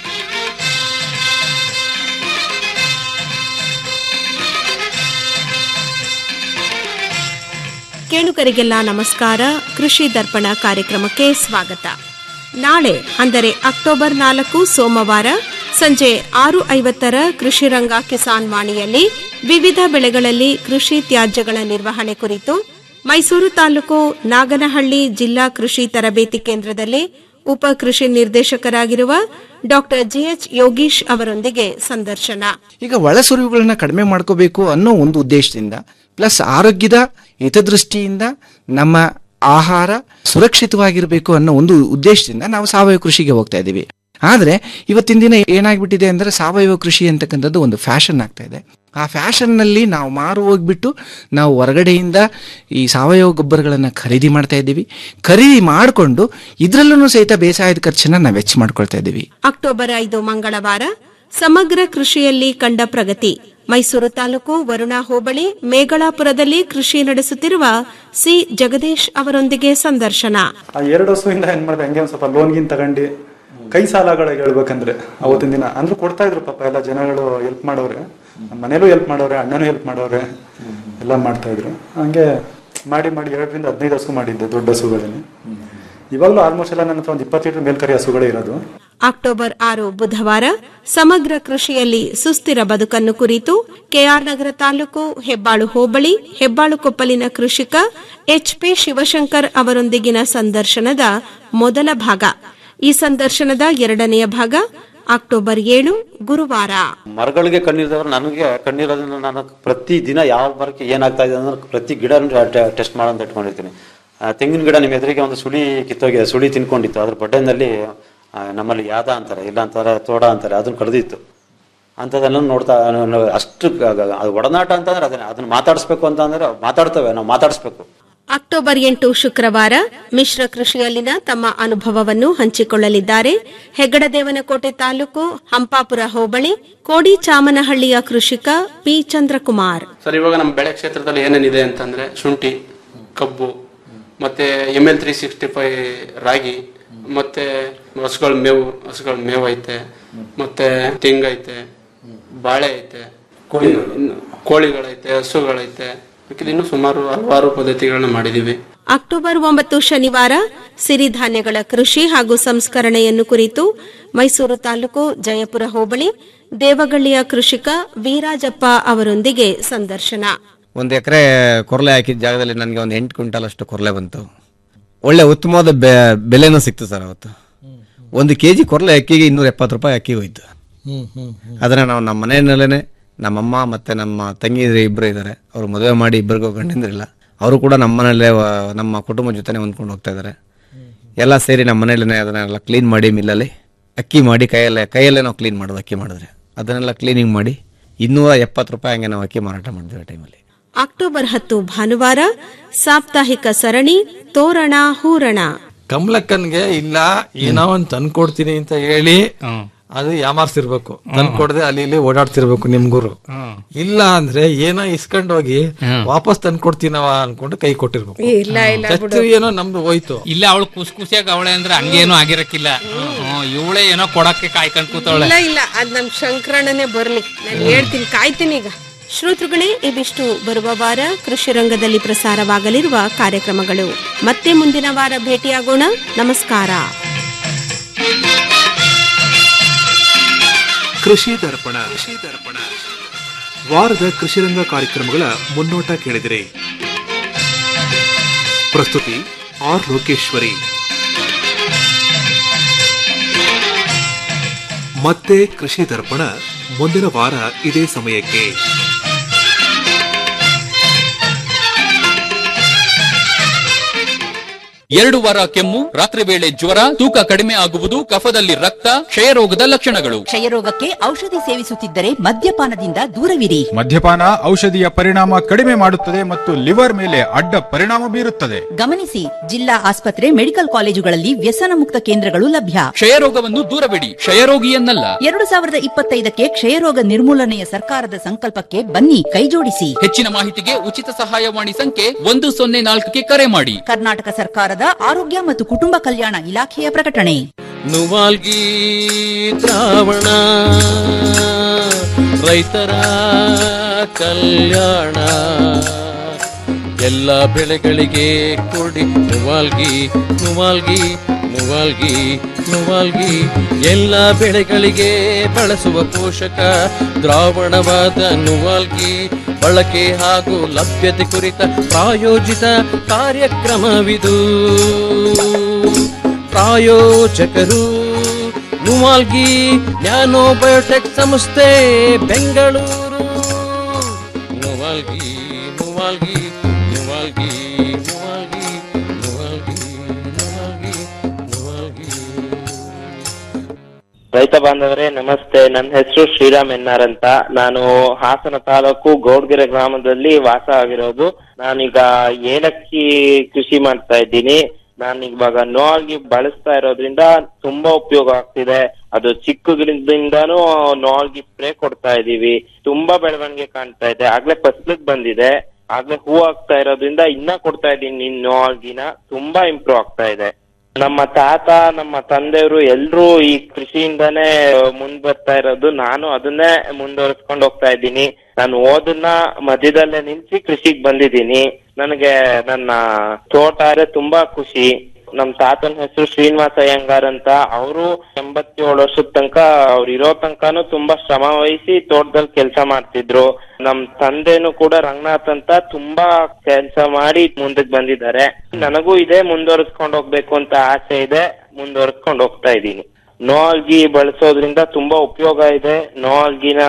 ಕೇಳುಗರಿಗೆಲ್ಲ ನಮಸ್ಕಾರ ಕೃಷಿ ದರ್ಪಣ ಕಾರ್ಯಕ್ರಮಕ್ಕೆ ಸ್ವಾಗತ ನಾಳೆ ಅಂದರೆ ಅಕ್ಟೋಬರ್ ನಾಲ್ಕು ಸೋಮವಾರ ಸಂಜೆ ಆರು ಐವತ್ತರ ಕೃಷಿ ರಂಗ ಕಿಸಾನ್ ವಾಣಿಯಲ್ಲಿ ವಿವಿಧ ಬೆಳೆಗಳಲ್ಲಿ ಕೃಷಿ ತ್ಯಾಜ್ಯಗಳ ನಿರ್ವಹಣೆ ಕುರಿತು ಮೈಸೂರು ತಾಲೂಕು ನಾಗನಹಳ್ಳಿ ಜಿಲ್ಲಾ ಕೃಷಿ ತರಬೇತಿ ಕೇಂದ್ರದಲ್ಲಿ ಉಪ ಕೃಷಿ ನಿರ್ದೇಶಕರಾಗಿರುವ ಡಾಕ್ಟರ್ ಜಿಎಚ್ ಯೋಗೀಶ್ ಅವರೊಂದಿಗೆ ಸಂದರ್ಶನ ಈಗ ಒಳಸುರಿವುಗಳನ್ನ ಕಡಿಮೆ ಮಾಡ್ಕೋಬೇಕು ಅನ್ನೋ ಒಂದು ಉದ್ದೇಶದಿಂದ ಪ್ಲಸ್ ಆರೋಗ್ಯದ ಹಿತದೃಷ್ಟಿಯಿಂದ ನಮ್ಮ ಆಹಾರ ಸುರಕ್ಷಿತವಾಗಿರಬೇಕು ಅನ್ನೋ ಒಂದು ಉದ್ದೇಶದಿಂದ ನಾವು ಸಾವಯವ ಕೃಷಿಗೆ ಹೋಗ್ತಾ ಇದ್ದೀವಿ ಆದರೆ ಇವತ್ತಿನ ದಿನ ಏನಾಗ್ಬಿಟ್ಟಿದೆ ಅಂದರೆ ಸಾವಯವ ಕೃಷಿ ಅಂತಕ್ಕಂಥದ್ದು ಒಂದು ಫ್ಯಾಷನ್ ಆಗ್ತಾ ಇದೆ ಆ ಫ್ಯಾಷನ್ನಲ್ಲಿ ನಾವು ಮಾರು ಹೋಗ್ಬಿಟ್ಟು ನಾವು ಹೊರಗಡೆಯಿಂದ ಈ ಸಾವಯವ ಗೊಬ್ಬರಗಳನ್ನು ಖರೀದಿ ಮಾಡ್ತಾ ಇದ್ದೀವಿ ಖರೀದಿ ಮಾಡಿಕೊಂಡು ಇದರಲ್ಲೂ ಸಹಿತ ಬೇಸಾಯದ ಖರ್ಚನ್ನ ನಾವು ವೆಚ್ಚ ಮಾಡ್ಕೊಳ್ತಾ ಇದ್ದೀವಿ ಅಕ್ಟೋಬರ್ ಐದು ಮಂಗಳವಾರ ಸಮಗ್ರ ಕೃಷಿಯಲ್ಲಿ ಕಂಡ ಪ್ರಗತಿ ಮೈಸೂರು ತಾಲೂಕು ವರುಣಾ ಹೋಬಳಿ ಮೇಗಳಾಪುರದಲ್ಲಿ ಕೃಷಿ ನಡೆಸುತ್ತಿರುವ ಸಿ ಜಗದೀಶ್ ಅವರೊಂದಿಗೆ ಸಂದರ್ಶನ ಆ ಎರಡು ವರ್ಷದಿಂದ ಏನ್ ಮಾಡಿದೆ ಹಂಗೆ ಒಂದ್ ಸ್ವಲ್ಪ ಲೋನ್ ಗಿನ್ ತಗೊಂಡು ಕೈ ಸಾಲಗಳಿಗೆ ಹೇಳ್ಬೇಕಂದ್ರೆ ಅವತ್ತಿನ ದಿನ ಅಂದ್ರೆ ಕೊಡ್ತಾ ಇದ್ರು ಪಾಪ ಎಲ್ಲ ಜನಗಳು ಹೆಲ್ಪ್ ಮಾಡೋರೆ ನಮ್ಮ ಮನೇಲೂ ಹೆಲ್ಪ್ ಮಾಡೋರೆ ಅಣ್ಣನೂ ಹೆಲ್ಪ್ ಮಾಡೋರೆ ಎಲ್ಲ ಮಾಡ್ತಾ ಇದ್ರು ಹಂಗೆ ಮಾಡಿ ಮಾಡಿ ಎರಡರಿಂದ ಹದಿನೈದು ಹಸು ಮಾಡಿದ್ದೆ ದೊಡ್ಡ ಹಸುಗಳಲ್ಲಿ ಇವಾಗಲೂ ಆಲ್ಮೋಸ್ಟ್ ಎಲ್ಲ ನನ್ನ ಹತ್ರ ಒಂದು ಇಪ್ಪತ್ತು ಲೀಟರ್ ಮೇಲ್ಕರಿ ಹಸುಗಳೇ ಇರೋದು ಅಕ್ಟೋಬರ್ ಆರು ಬುಧವಾರ ಸಮಗ್ರ ಕೃಷಿಯಲ್ಲಿ ಸುಸ್ಥಿರ ಬದುಕನ್ನು ಕುರಿತು ಕೆಆರ್ ನಗರ ತಾಲೂಕು ಹೆಬ್ಬಾಳು ಹೋಬಳಿ ಹೆಬ್ಬಾಳು ಕೊಪ್ಪಲಿನ ಕೃಷಿಕ ಎಚ್ಪಿ ಶಿವಶಂಕರ್ ಅವರೊಂದಿಗಿನ ಸಂದರ್ಶನದ ಮೊದಲ ಭಾಗ ಈ ಸಂದರ್ಶನದ ಎರಡನೆಯ ಭಾಗ ಅಕ್ಟೋಬರ್ ಏಳು ಗುರುವಾರ ಮರಗಳಿಗೆ ಕಣ್ಣಿರಿದವರು ನನಗೆ ಕಣ್ಣಿರೋದ್ರಿಂದ ನಾನು ಪ್ರತಿ ದಿನ ಯಾವ ಮರಕ್ಕೆ ಏನಾಗ್ತಾ ಇದೆ ಅಂದ್ರೆ ಪ್ರತಿ ಗಿಡ ಟೆಸ್ಟ್ ಮಾಡೋಂತ ಇಟ್ಕೊಂಡಿರ್ತೀನಿ ಆ, ತೆಂಗಿನ ಗಿಡ ನಿಮ್ಮ ಎದುರಿಗೆ ಒಂದು ಸುಳಿ ಕಿತ್ತೋಗಿದೆ ಸುಳಿ ತಿನ್ಕೊಂಡಿತ್ತು ಅದ್ರ ಬಡ್ಡೆನಲ್ಲಿ ಆ, ನಮ್ಮಲ್ಲಿ ಯಾದ ಅಂತಾರೆ ಇಲ್ಲ ಅಂತಾರೆ ತೋಡ ಅಂತಾರೆ ಅದನ್ನ ಕಡ್ದಿತ್ತು ಅಂಥದ್ದೆಲ್ಲ ನೋಡ್ತಾ ನಾನು ಅಷ್ಟು ಗ- ಗ- ಅದು ಒಡನಾಟ ಅಂತಂದ್ರೆ ಅದನ್ನ ಅದನ್ನ ಮಾತಾಡಿಸ್ಬೇಕು ಅಂತ ಅಂದ್ರೆ ಮಾತಾಡ್ತೇವೆ ನಾವು ಮಾತಾಡಿಸ್ಬೇಕು ಅಕ್ಟೋಬರ್ ಎಂಟು ಶುಕ್ರವಾರ ಮಿಶ್ರ ಕೃಷಿಯಲ್ಲಿನ ತಮ್ಮ ಅನುಭವವನ್ನು ಹಂಚಿಕೊಳ್ಳಲಿದ್ದಾರೆ ಹೆಗ್ಗಡದೇವನಕೋಟೆ ತಾಲೂಕು ಹಂಪಾಪುರ ಹೋಬಳಿ ಕೋಡಿ ಚಾಮನಹಳ್ಳಿಯ ಕೃಷಿಕ ಪಿ ಚಂದ್ರಕುಮಾರ್ ಸರ್ ಇವಾಗ ನಮ್ಮ ಬೆಳೆ ಕ್ಷೇತ್ರದಲ್ಲಿ ಏನೇನಿದೆ ಅಂತಂದ್ರೆ ಶುಂಠಿ ಕಬ್ಬು ಮತ್ತೆ M L three sixty five ರಾಗಿ ಮತ್ತೆ ಹಸುಗಳ ಮೇವು ಹಸುಗಳ ಮೇವು ಐತೆ ಮತ್ತೆ ತೆಂಗೈತೆ ಬಾಳೆ ಐತೆ ಇನ್ನು ಕೋಳಿಗಳೈತೆ ಹಸುಗಳೈತೆ ಬೇಕಿದ್ರೆ ಇನ್ನೂ ಸುಮಾರು ಹಲವಾರು ಪದ್ಧತಿಗಳನ್ನ ಮಾಡಿದೀವಿ ಅಕ್ಟೋಬರ್ ಒಂಬತ್ತು ಶನಿವಾರ ಸಿರಿಧಾನ್ಯಗಳ ಕೃಷಿ ಹಾಗೂ ಸಂಸ್ಕರಣೆಯನ್ನು ಕುರಿತು ಮೈಸೂರು ತಾಲೂಕು ಜಯಪುರ ಹೋಬಳಿ ದೇವಗಳ್ಳಿಯ ಕೃಷಿಕ ವೀರಾಜಪ್ಪ ಅವರೊಂದಿಗೆ ಸಂದರ್ಶನ ಒಂದು ಎಕರೆ ಕೊರಲೆ ಹಾಕಿದ ಜಾಗದಲ್ಲಿ ನನಗೆ ಒಂದು ಎಂಟು ಕ್ವಿಂಟಲ್ ಅಷ್ಟು ಕೊರಲೆ ಬಂತು ಒಳ್ಳೆ ಉತ್ತಮವಾದ ಬೆ ಬೆಲೆನೂ ಸಿಕ್ತು ಸರ್ ಅವತ್ತು ಒಂದು ಕೆ ಜಿ ಕೊರಲೆ ಅಕ್ಕಿಗೆ ಇನ್ನೂರ ಎಪ್ಪತ್ತು ರೂಪಾಯಿ ಅಕ್ಕಿ ಹೋಯ್ತು ಹ್ಮ್ ಹ್ಮ್ ಹ್ಮ್ ಅದನ್ನ ನಾವು ನಮ್ಮ ಮನೆಯಲ್ಲೇ ನಮ್ಮಮ್ಮ ಮತ್ತು ನಮ್ಮ ತಂಗಿ ಇಬ್ಬರು ಇದ್ದಾರೆ ಅವರು ಮದುವೆ ಮಾಡಿ ಇಬ್ಬರಿಗೂ ಗಂಡಂದ್ರಿಲ್ಲ ಅವರು ಕೂಡ ನಮ್ಮ ಮನೆಯಲ್ಲೇ ವ- ನಮ್ಮ ಕುಟುಂಬದ ಜೊತೆನೆ ಹೊಂದ್ಕೊಂಡು ಹೋಗ್ತಾ ಇದ್ದಾರೆ ಎಲ್ಲ ಸೇರಿ ನಮ್ಮ ಮನೆಯಲ್ಲೇ ಅದನ್ನೆಲ್ಲ ಕ್ಲೀನ್ ಮಾಡಿ ಮಿಲ್ಲಲ್ಲಿ ಅಕ್ಕಿ ಮಾಡಿ ಕೈಯಲ್ಲೇ ಕೈಯಲ್ಲೇ ನಾವು ಕ್ಲೀನ್ ಮಾಡೋದು ಅಕ್ಕಿ ಮಾಡಿದ್ರೆ ಅದನ್ನೆಲ್ಲ ಕ್ಲೀನಿಂಗ್ ಮಾಡಿ ಇನ್ನೂರ ಎಪ್ಪತ್ತು ರೂಪಾಯಿ ಹಂಗೆ ನಾವು ಅಕ್ಕಿ ಮಾರಾಟ ಮಾಡಿದ್ವಿ ಆ ಟೈಮಲ್ಲಿ ಅಕ್ಟೋಬರ್ ಹತ್ತು ಭಾನುವಾರ ಸಾಪ್ತಾಹಿಕ ಸರಣಿ ತೋರಣ ಹೂರಣ ಕಮಲಕ್ಕನ್ಗೆ ಇಲ್ಲ ಏನೋ ಒಂದ್ ತಂದ್ಕೊಡ್ತೀನಿ ಅಂತ ಹೇಳಿ ಅದು ಯಾಮಾರ್ಸಿರ್ಬೇಕು ತಂದ್ಕೊಡದೆ ಅಲ್ಲಿ ಇಲ್ಲಿ ಓಡಾಡ್ತಿರ್ಬೇಕು ನಿಮ್ಗುರು ಇಲ್ಲ ಅಂದ್ರೆ ಏನೋ ಇಸ್ಕೊಂಡ್ ಹೋಗಿ ವಾಪಸ್ ತಂದ್ಕೊಡ್ತೀನವ ಅನ್ಕೊಂಡು ಕೈ ಕೊಟ್ಟಿರ್ಬೇಕು ಇಲ್ಲ, ಇಲ್ಲ ಚಚ್ಚು ಏನೋ ನಮ್ದು ಹೋಯ್ತು ಇಲ್ಲ ಅವಳು ಖುಷಿ ಖುಷಿಯಾಗಿ ಅವಳೆ ಅಂದ್ರೆ ಹಂಗೇನು ಆಗಿರಕ್ಕಿಲ್ಲ ಇವಳೆ ಏನೋ ಕೊಡಕ್ಕೆ ಕಾಯ್ಕೊಂಡ್ ಕೂತವಳೆ ಇಲ್ಲ ಇಲ್ಲ ಅದ್ ನಮ್ ಶಂಕರಣ್ಣನೇ ಬರ್ಲಿ ನಾನು ಹೇಳ್ತೀನಿ ಕಾಯ್ತೀನಿ ಈಗ ಶ್ರೋತೃಗಳೇ ಇವಿಷ್ಟು ಬರುವ ವಾರ ಕೃಷಿ ರಂಗದಲ್ಲಿ ಪ್ರಸಾರವಾಗಲಿರುವ ಕಾರ್ಯಕ್ರಮಗಳು ಮತ್ತೆ ಮುಂದಿನ ವಾರ ಭೇಟಿಯಾಗೋಣ ನಮಸ್ಕಾರ ಕೃಷಿ ದರ್ಪಣ ಕೃಷಿ ದರ್ಪಣ ವಾರದ ಕೃಷಿರಂಗ ಕಾರ್ಯಕ್ರಮಗಳ ಮುನ್ನೋಟ ಕೇಳಿದಿರಿ ಪ್ರಸ್ತುತಿ ಆರ್ ಲೋಕೇಶ್ವರಿ ಮತ್ತೆ ಕೃಷಿ ದರ್ಪಣ ಮುಂದಿನ ವಾರ ಇದೇ ಸಮಯಕ್ಕೆ ಎರಡು ವಾರ ಕೆಮ್ಮು ರಾತ್ರಿ ವೇಳೆ ಜ್ವರ ತೂಕ ಕಡಿಮೆ ಆಗುವುದು ಕಫದಲ್ಲಿ ರಕ್ತ ಕ್ಷಯರೋಗದ ಲಕ್ಷಣಗಳು ಕ್ಷಯರೋಗಕ್ಕೆ ಔಷಧಿ ಸೇವಿಸುತ್ತಿದ್ದರೆ ಮದ್ಯಪಾನದಿಂದ ದೂರವಿರಿ ಮದ್ಯಪಾನ ಔಷಧಿಯ ಪರಿಣಾಮ ಕಡಿಮೆ ಮಾಡುತ್ತದೆ ಮತ್ತು ಲಿವರ್ ಮೇಲೆ ಅಡ್ಡ ಪರಿಣಾಮ ಬೀರುತ್ತದೆ ಗಮನಿಸಿ ಜಿಲ್ಲಾ ಆಸ್ಪತ್ರೆ ಮೆಡಿಕಲ್ ಕಾಲೇಜುಗಳಲ್ಲಿ ವ್ಯಸನ ಮುಕ್ತ ಕೇಂದ್ರಗಳು ಲಭ್ಯ ಕ್ಷಯರೋಗವನ್ನು ದೂರವಿಡಿ ಕ್ಷಯರೋಗಿಯನ್ನಲ್ಲ ಎರಡು ಸಾವಿರದ ಇಪ್ಪತ್ತೈದಕ್ಕೆ ಕ್ಷಯರೋಗ ನಿರ್ಮೂಲನೆಯ ಸರ್ಕಾರದ ಸಂಕಲ್ಪಕ್ಕೆ ಬನ್ನಿ ಕೈಜೋಡಿಸಿ ಹೆಚ್ಚಿನ ಮಾಹಿತಿಗೆ ಉಚಿತ ಸಹಾಯವಾಣಿ ಸಂಖ್ಯೆ ಒಂದು ಸೊನ್ನೆ ನಾಲ್ಕಕ್ಕೆ ಕರೆ ಮಾಡಿ ಕರ್ನಾಟಕ ಸರ್ಕಾರದ ಆರೋಗ್ಯ ಮತ್ತು ಕುಟುಂಬ ಕಲ್ಯಾಣ ಇಲಾಖೆಯ ಪ್ರಕಟಣೆ ನುವಾಲ್ಗಿ ದ್ರಾವಣ ರೈತರ ಕಲ್ಯಾಣ ಎಲ್ಲ ಬೆಳೆಗಳಿಗೆ ಕೊಡಿ ನುವಾಲ್ಗಿ ನುವಾಲ್ಗಿ ನುವಾಲ್ಗಿ ನುವಾಲ್ಗಿ ಎಲ್ಲ ಬೆಳೆಗಳಿಗೆ ಬಳಸುವ ಪೋಷಕ ದ್ರಾವಣವಾದ ನುವಾಲ್ಗಿ ಬಳಕೆ ಹಾಗೂ ಲಭ್ಯತೆ ಕುರಿತ ಪ್ರಾಯೋಜಿತ ಕಾರ್ಯಕ್ರಮವಿದು ಪ್ರಾಯೋಜಕರು ನುವಾಲ್ಗಿ ನ್ಯಾನೋ ಬಯೋಟೆಕ್ ಸಂಸ್ಥೆ ಬೆಂಗಳೂರು ನುವಾಲ್ಗಿ ನುವಾಲ್ಗಿ ನುವಾಲ್ಗಿ ನುವಾಲ್ಗಿ ನುವಾಲ್ಗಿ ನುವಾಲ್ಗಿ ನುವಾಲ್ಗಿ ರೈತ ಬಾಂಧವರೇ ನಮಸ್ತೆ ನನ್ನ ಹೆಸರು ಶ್ರೀರಾಮ್ ಎನ್ನಾರ್ ಅಂತ ನಾನು ಹಾಸನ ತಾಲೂಕು ಗೌಡ್ಗೆರೆ ಗ್ರಾಮದಲ್ಲಿ ವಾಸ ಆಗಿರೋದು ನಾನೀಗ ಏಲಕ್ಕಿ ಕೃಷಿ ಮಾಡ್ತಾ ಇದ್ದೀನಿ ನಾನು ಇವಾಗ ನೋವಾಗಿ ಬಳಸ್ತಾ ಇರೋದ್ರಿಂದ ತುಂಬಾ ಉಪಯೋಗ ಆಗ್ತಿದೆ ಅದು ಚಿಕ್ಕ ಗಿಡದಿಂದಾನು ನೋವಾಗಿ ಸ್ಪ್ರೇ ಕೊಡ್ತಾ ಇದೀವಿ ತುಂಬಾ ಬೆಳವಣಿಗೆ ಕಾಣ್ತಾ ಇದೆ ಆಗ್ಲೇ ಫಸ್ಲಿಗ್ ಬಂದಿದೆ ಆಗ್ಲೇ ಹೂ ಆಗ್ತಾ ಇರೋದ್ರಿಂದ ಇನ್ನ ಕೊಡ್ತಾ ಇದೀನಿ ನೋವಾಗಿನ ತುಂಬಾ ಇಂಪ್ರೂವ್ ಆಗ್ತಾ ಇದೆ ನಮ್ಮ ತಾತ ನಮ್ಮ ತಂದೆಯವರು ಎಲ್ರೂ ಈ ಕೃಷಿಯಿಂದಾನೇ ಮುಂದ್ ಬರ್ತಾ ಇರೋದು ನಾನು ಅದನ್ನೇ ಮುಂದುವರಿಸ್ಕೊಂಡು ಹೋಗ್ತಾ ಇದ್ದೀನಿ ನಾನು ಓದನ್ನ ಮಧ್ಯದಲ್ಲೇ ನಿಲ್ಸಿ ಕೃಷಿಗ್ ಬಂದಿದ್ದೀನಿ ನನಗೆ ನನ್ನ ತೋಟ ಅಂದ್ರೆ ತುಂಬಾ ಖುಷಿ ನಮ್ ತಾತನ ಹೆಸರು ಶ್ರೀನಿವಾಸ ಅಯ್ಯಂಗಾರ್ ಅಂತ ಅವರು ಎಂಬತ್ತೇಳು ವರ್ಷದ ತನಕ ಅವ್ರು ಇರೋ ತನಕನು ತುಂಬಾ ಶ್ರಮ ವಹಿಸಿ ತೋಟದಲ್ಲಿ ಕೆಲಸ ಮಾಡ್ತಿದ್ರು ನಮ್ ತಂದೆನು ಕೂಡ ರಂಗನಾಥ್ ಅಂತ ತುಂಬಾ ಕೆಲಸ ಮಾಡಿ ಮುಂದಕ್ಕೆ ಬಂದಿದ್ದಾರೆ ನನಗೂ ಇದೇ ಮುಂದುವರಿಸ್ಕೊಂಡು ಹೋಗ್ಬೇಕು ಅಂತ ಆಸೆ ಇದೆ ಮುಂದುವರಿಸ್ಕೊಂಡು ಹೋಗ್ತಾ ಇದ್ದೀನಿ ನೋಲ್ಗಿ ಬಳಸೋದ್ರಿಂದ ತುಂಬಾ ಉಪಯೋಗ ಇದೆ ನೋಲ್ಗಿನ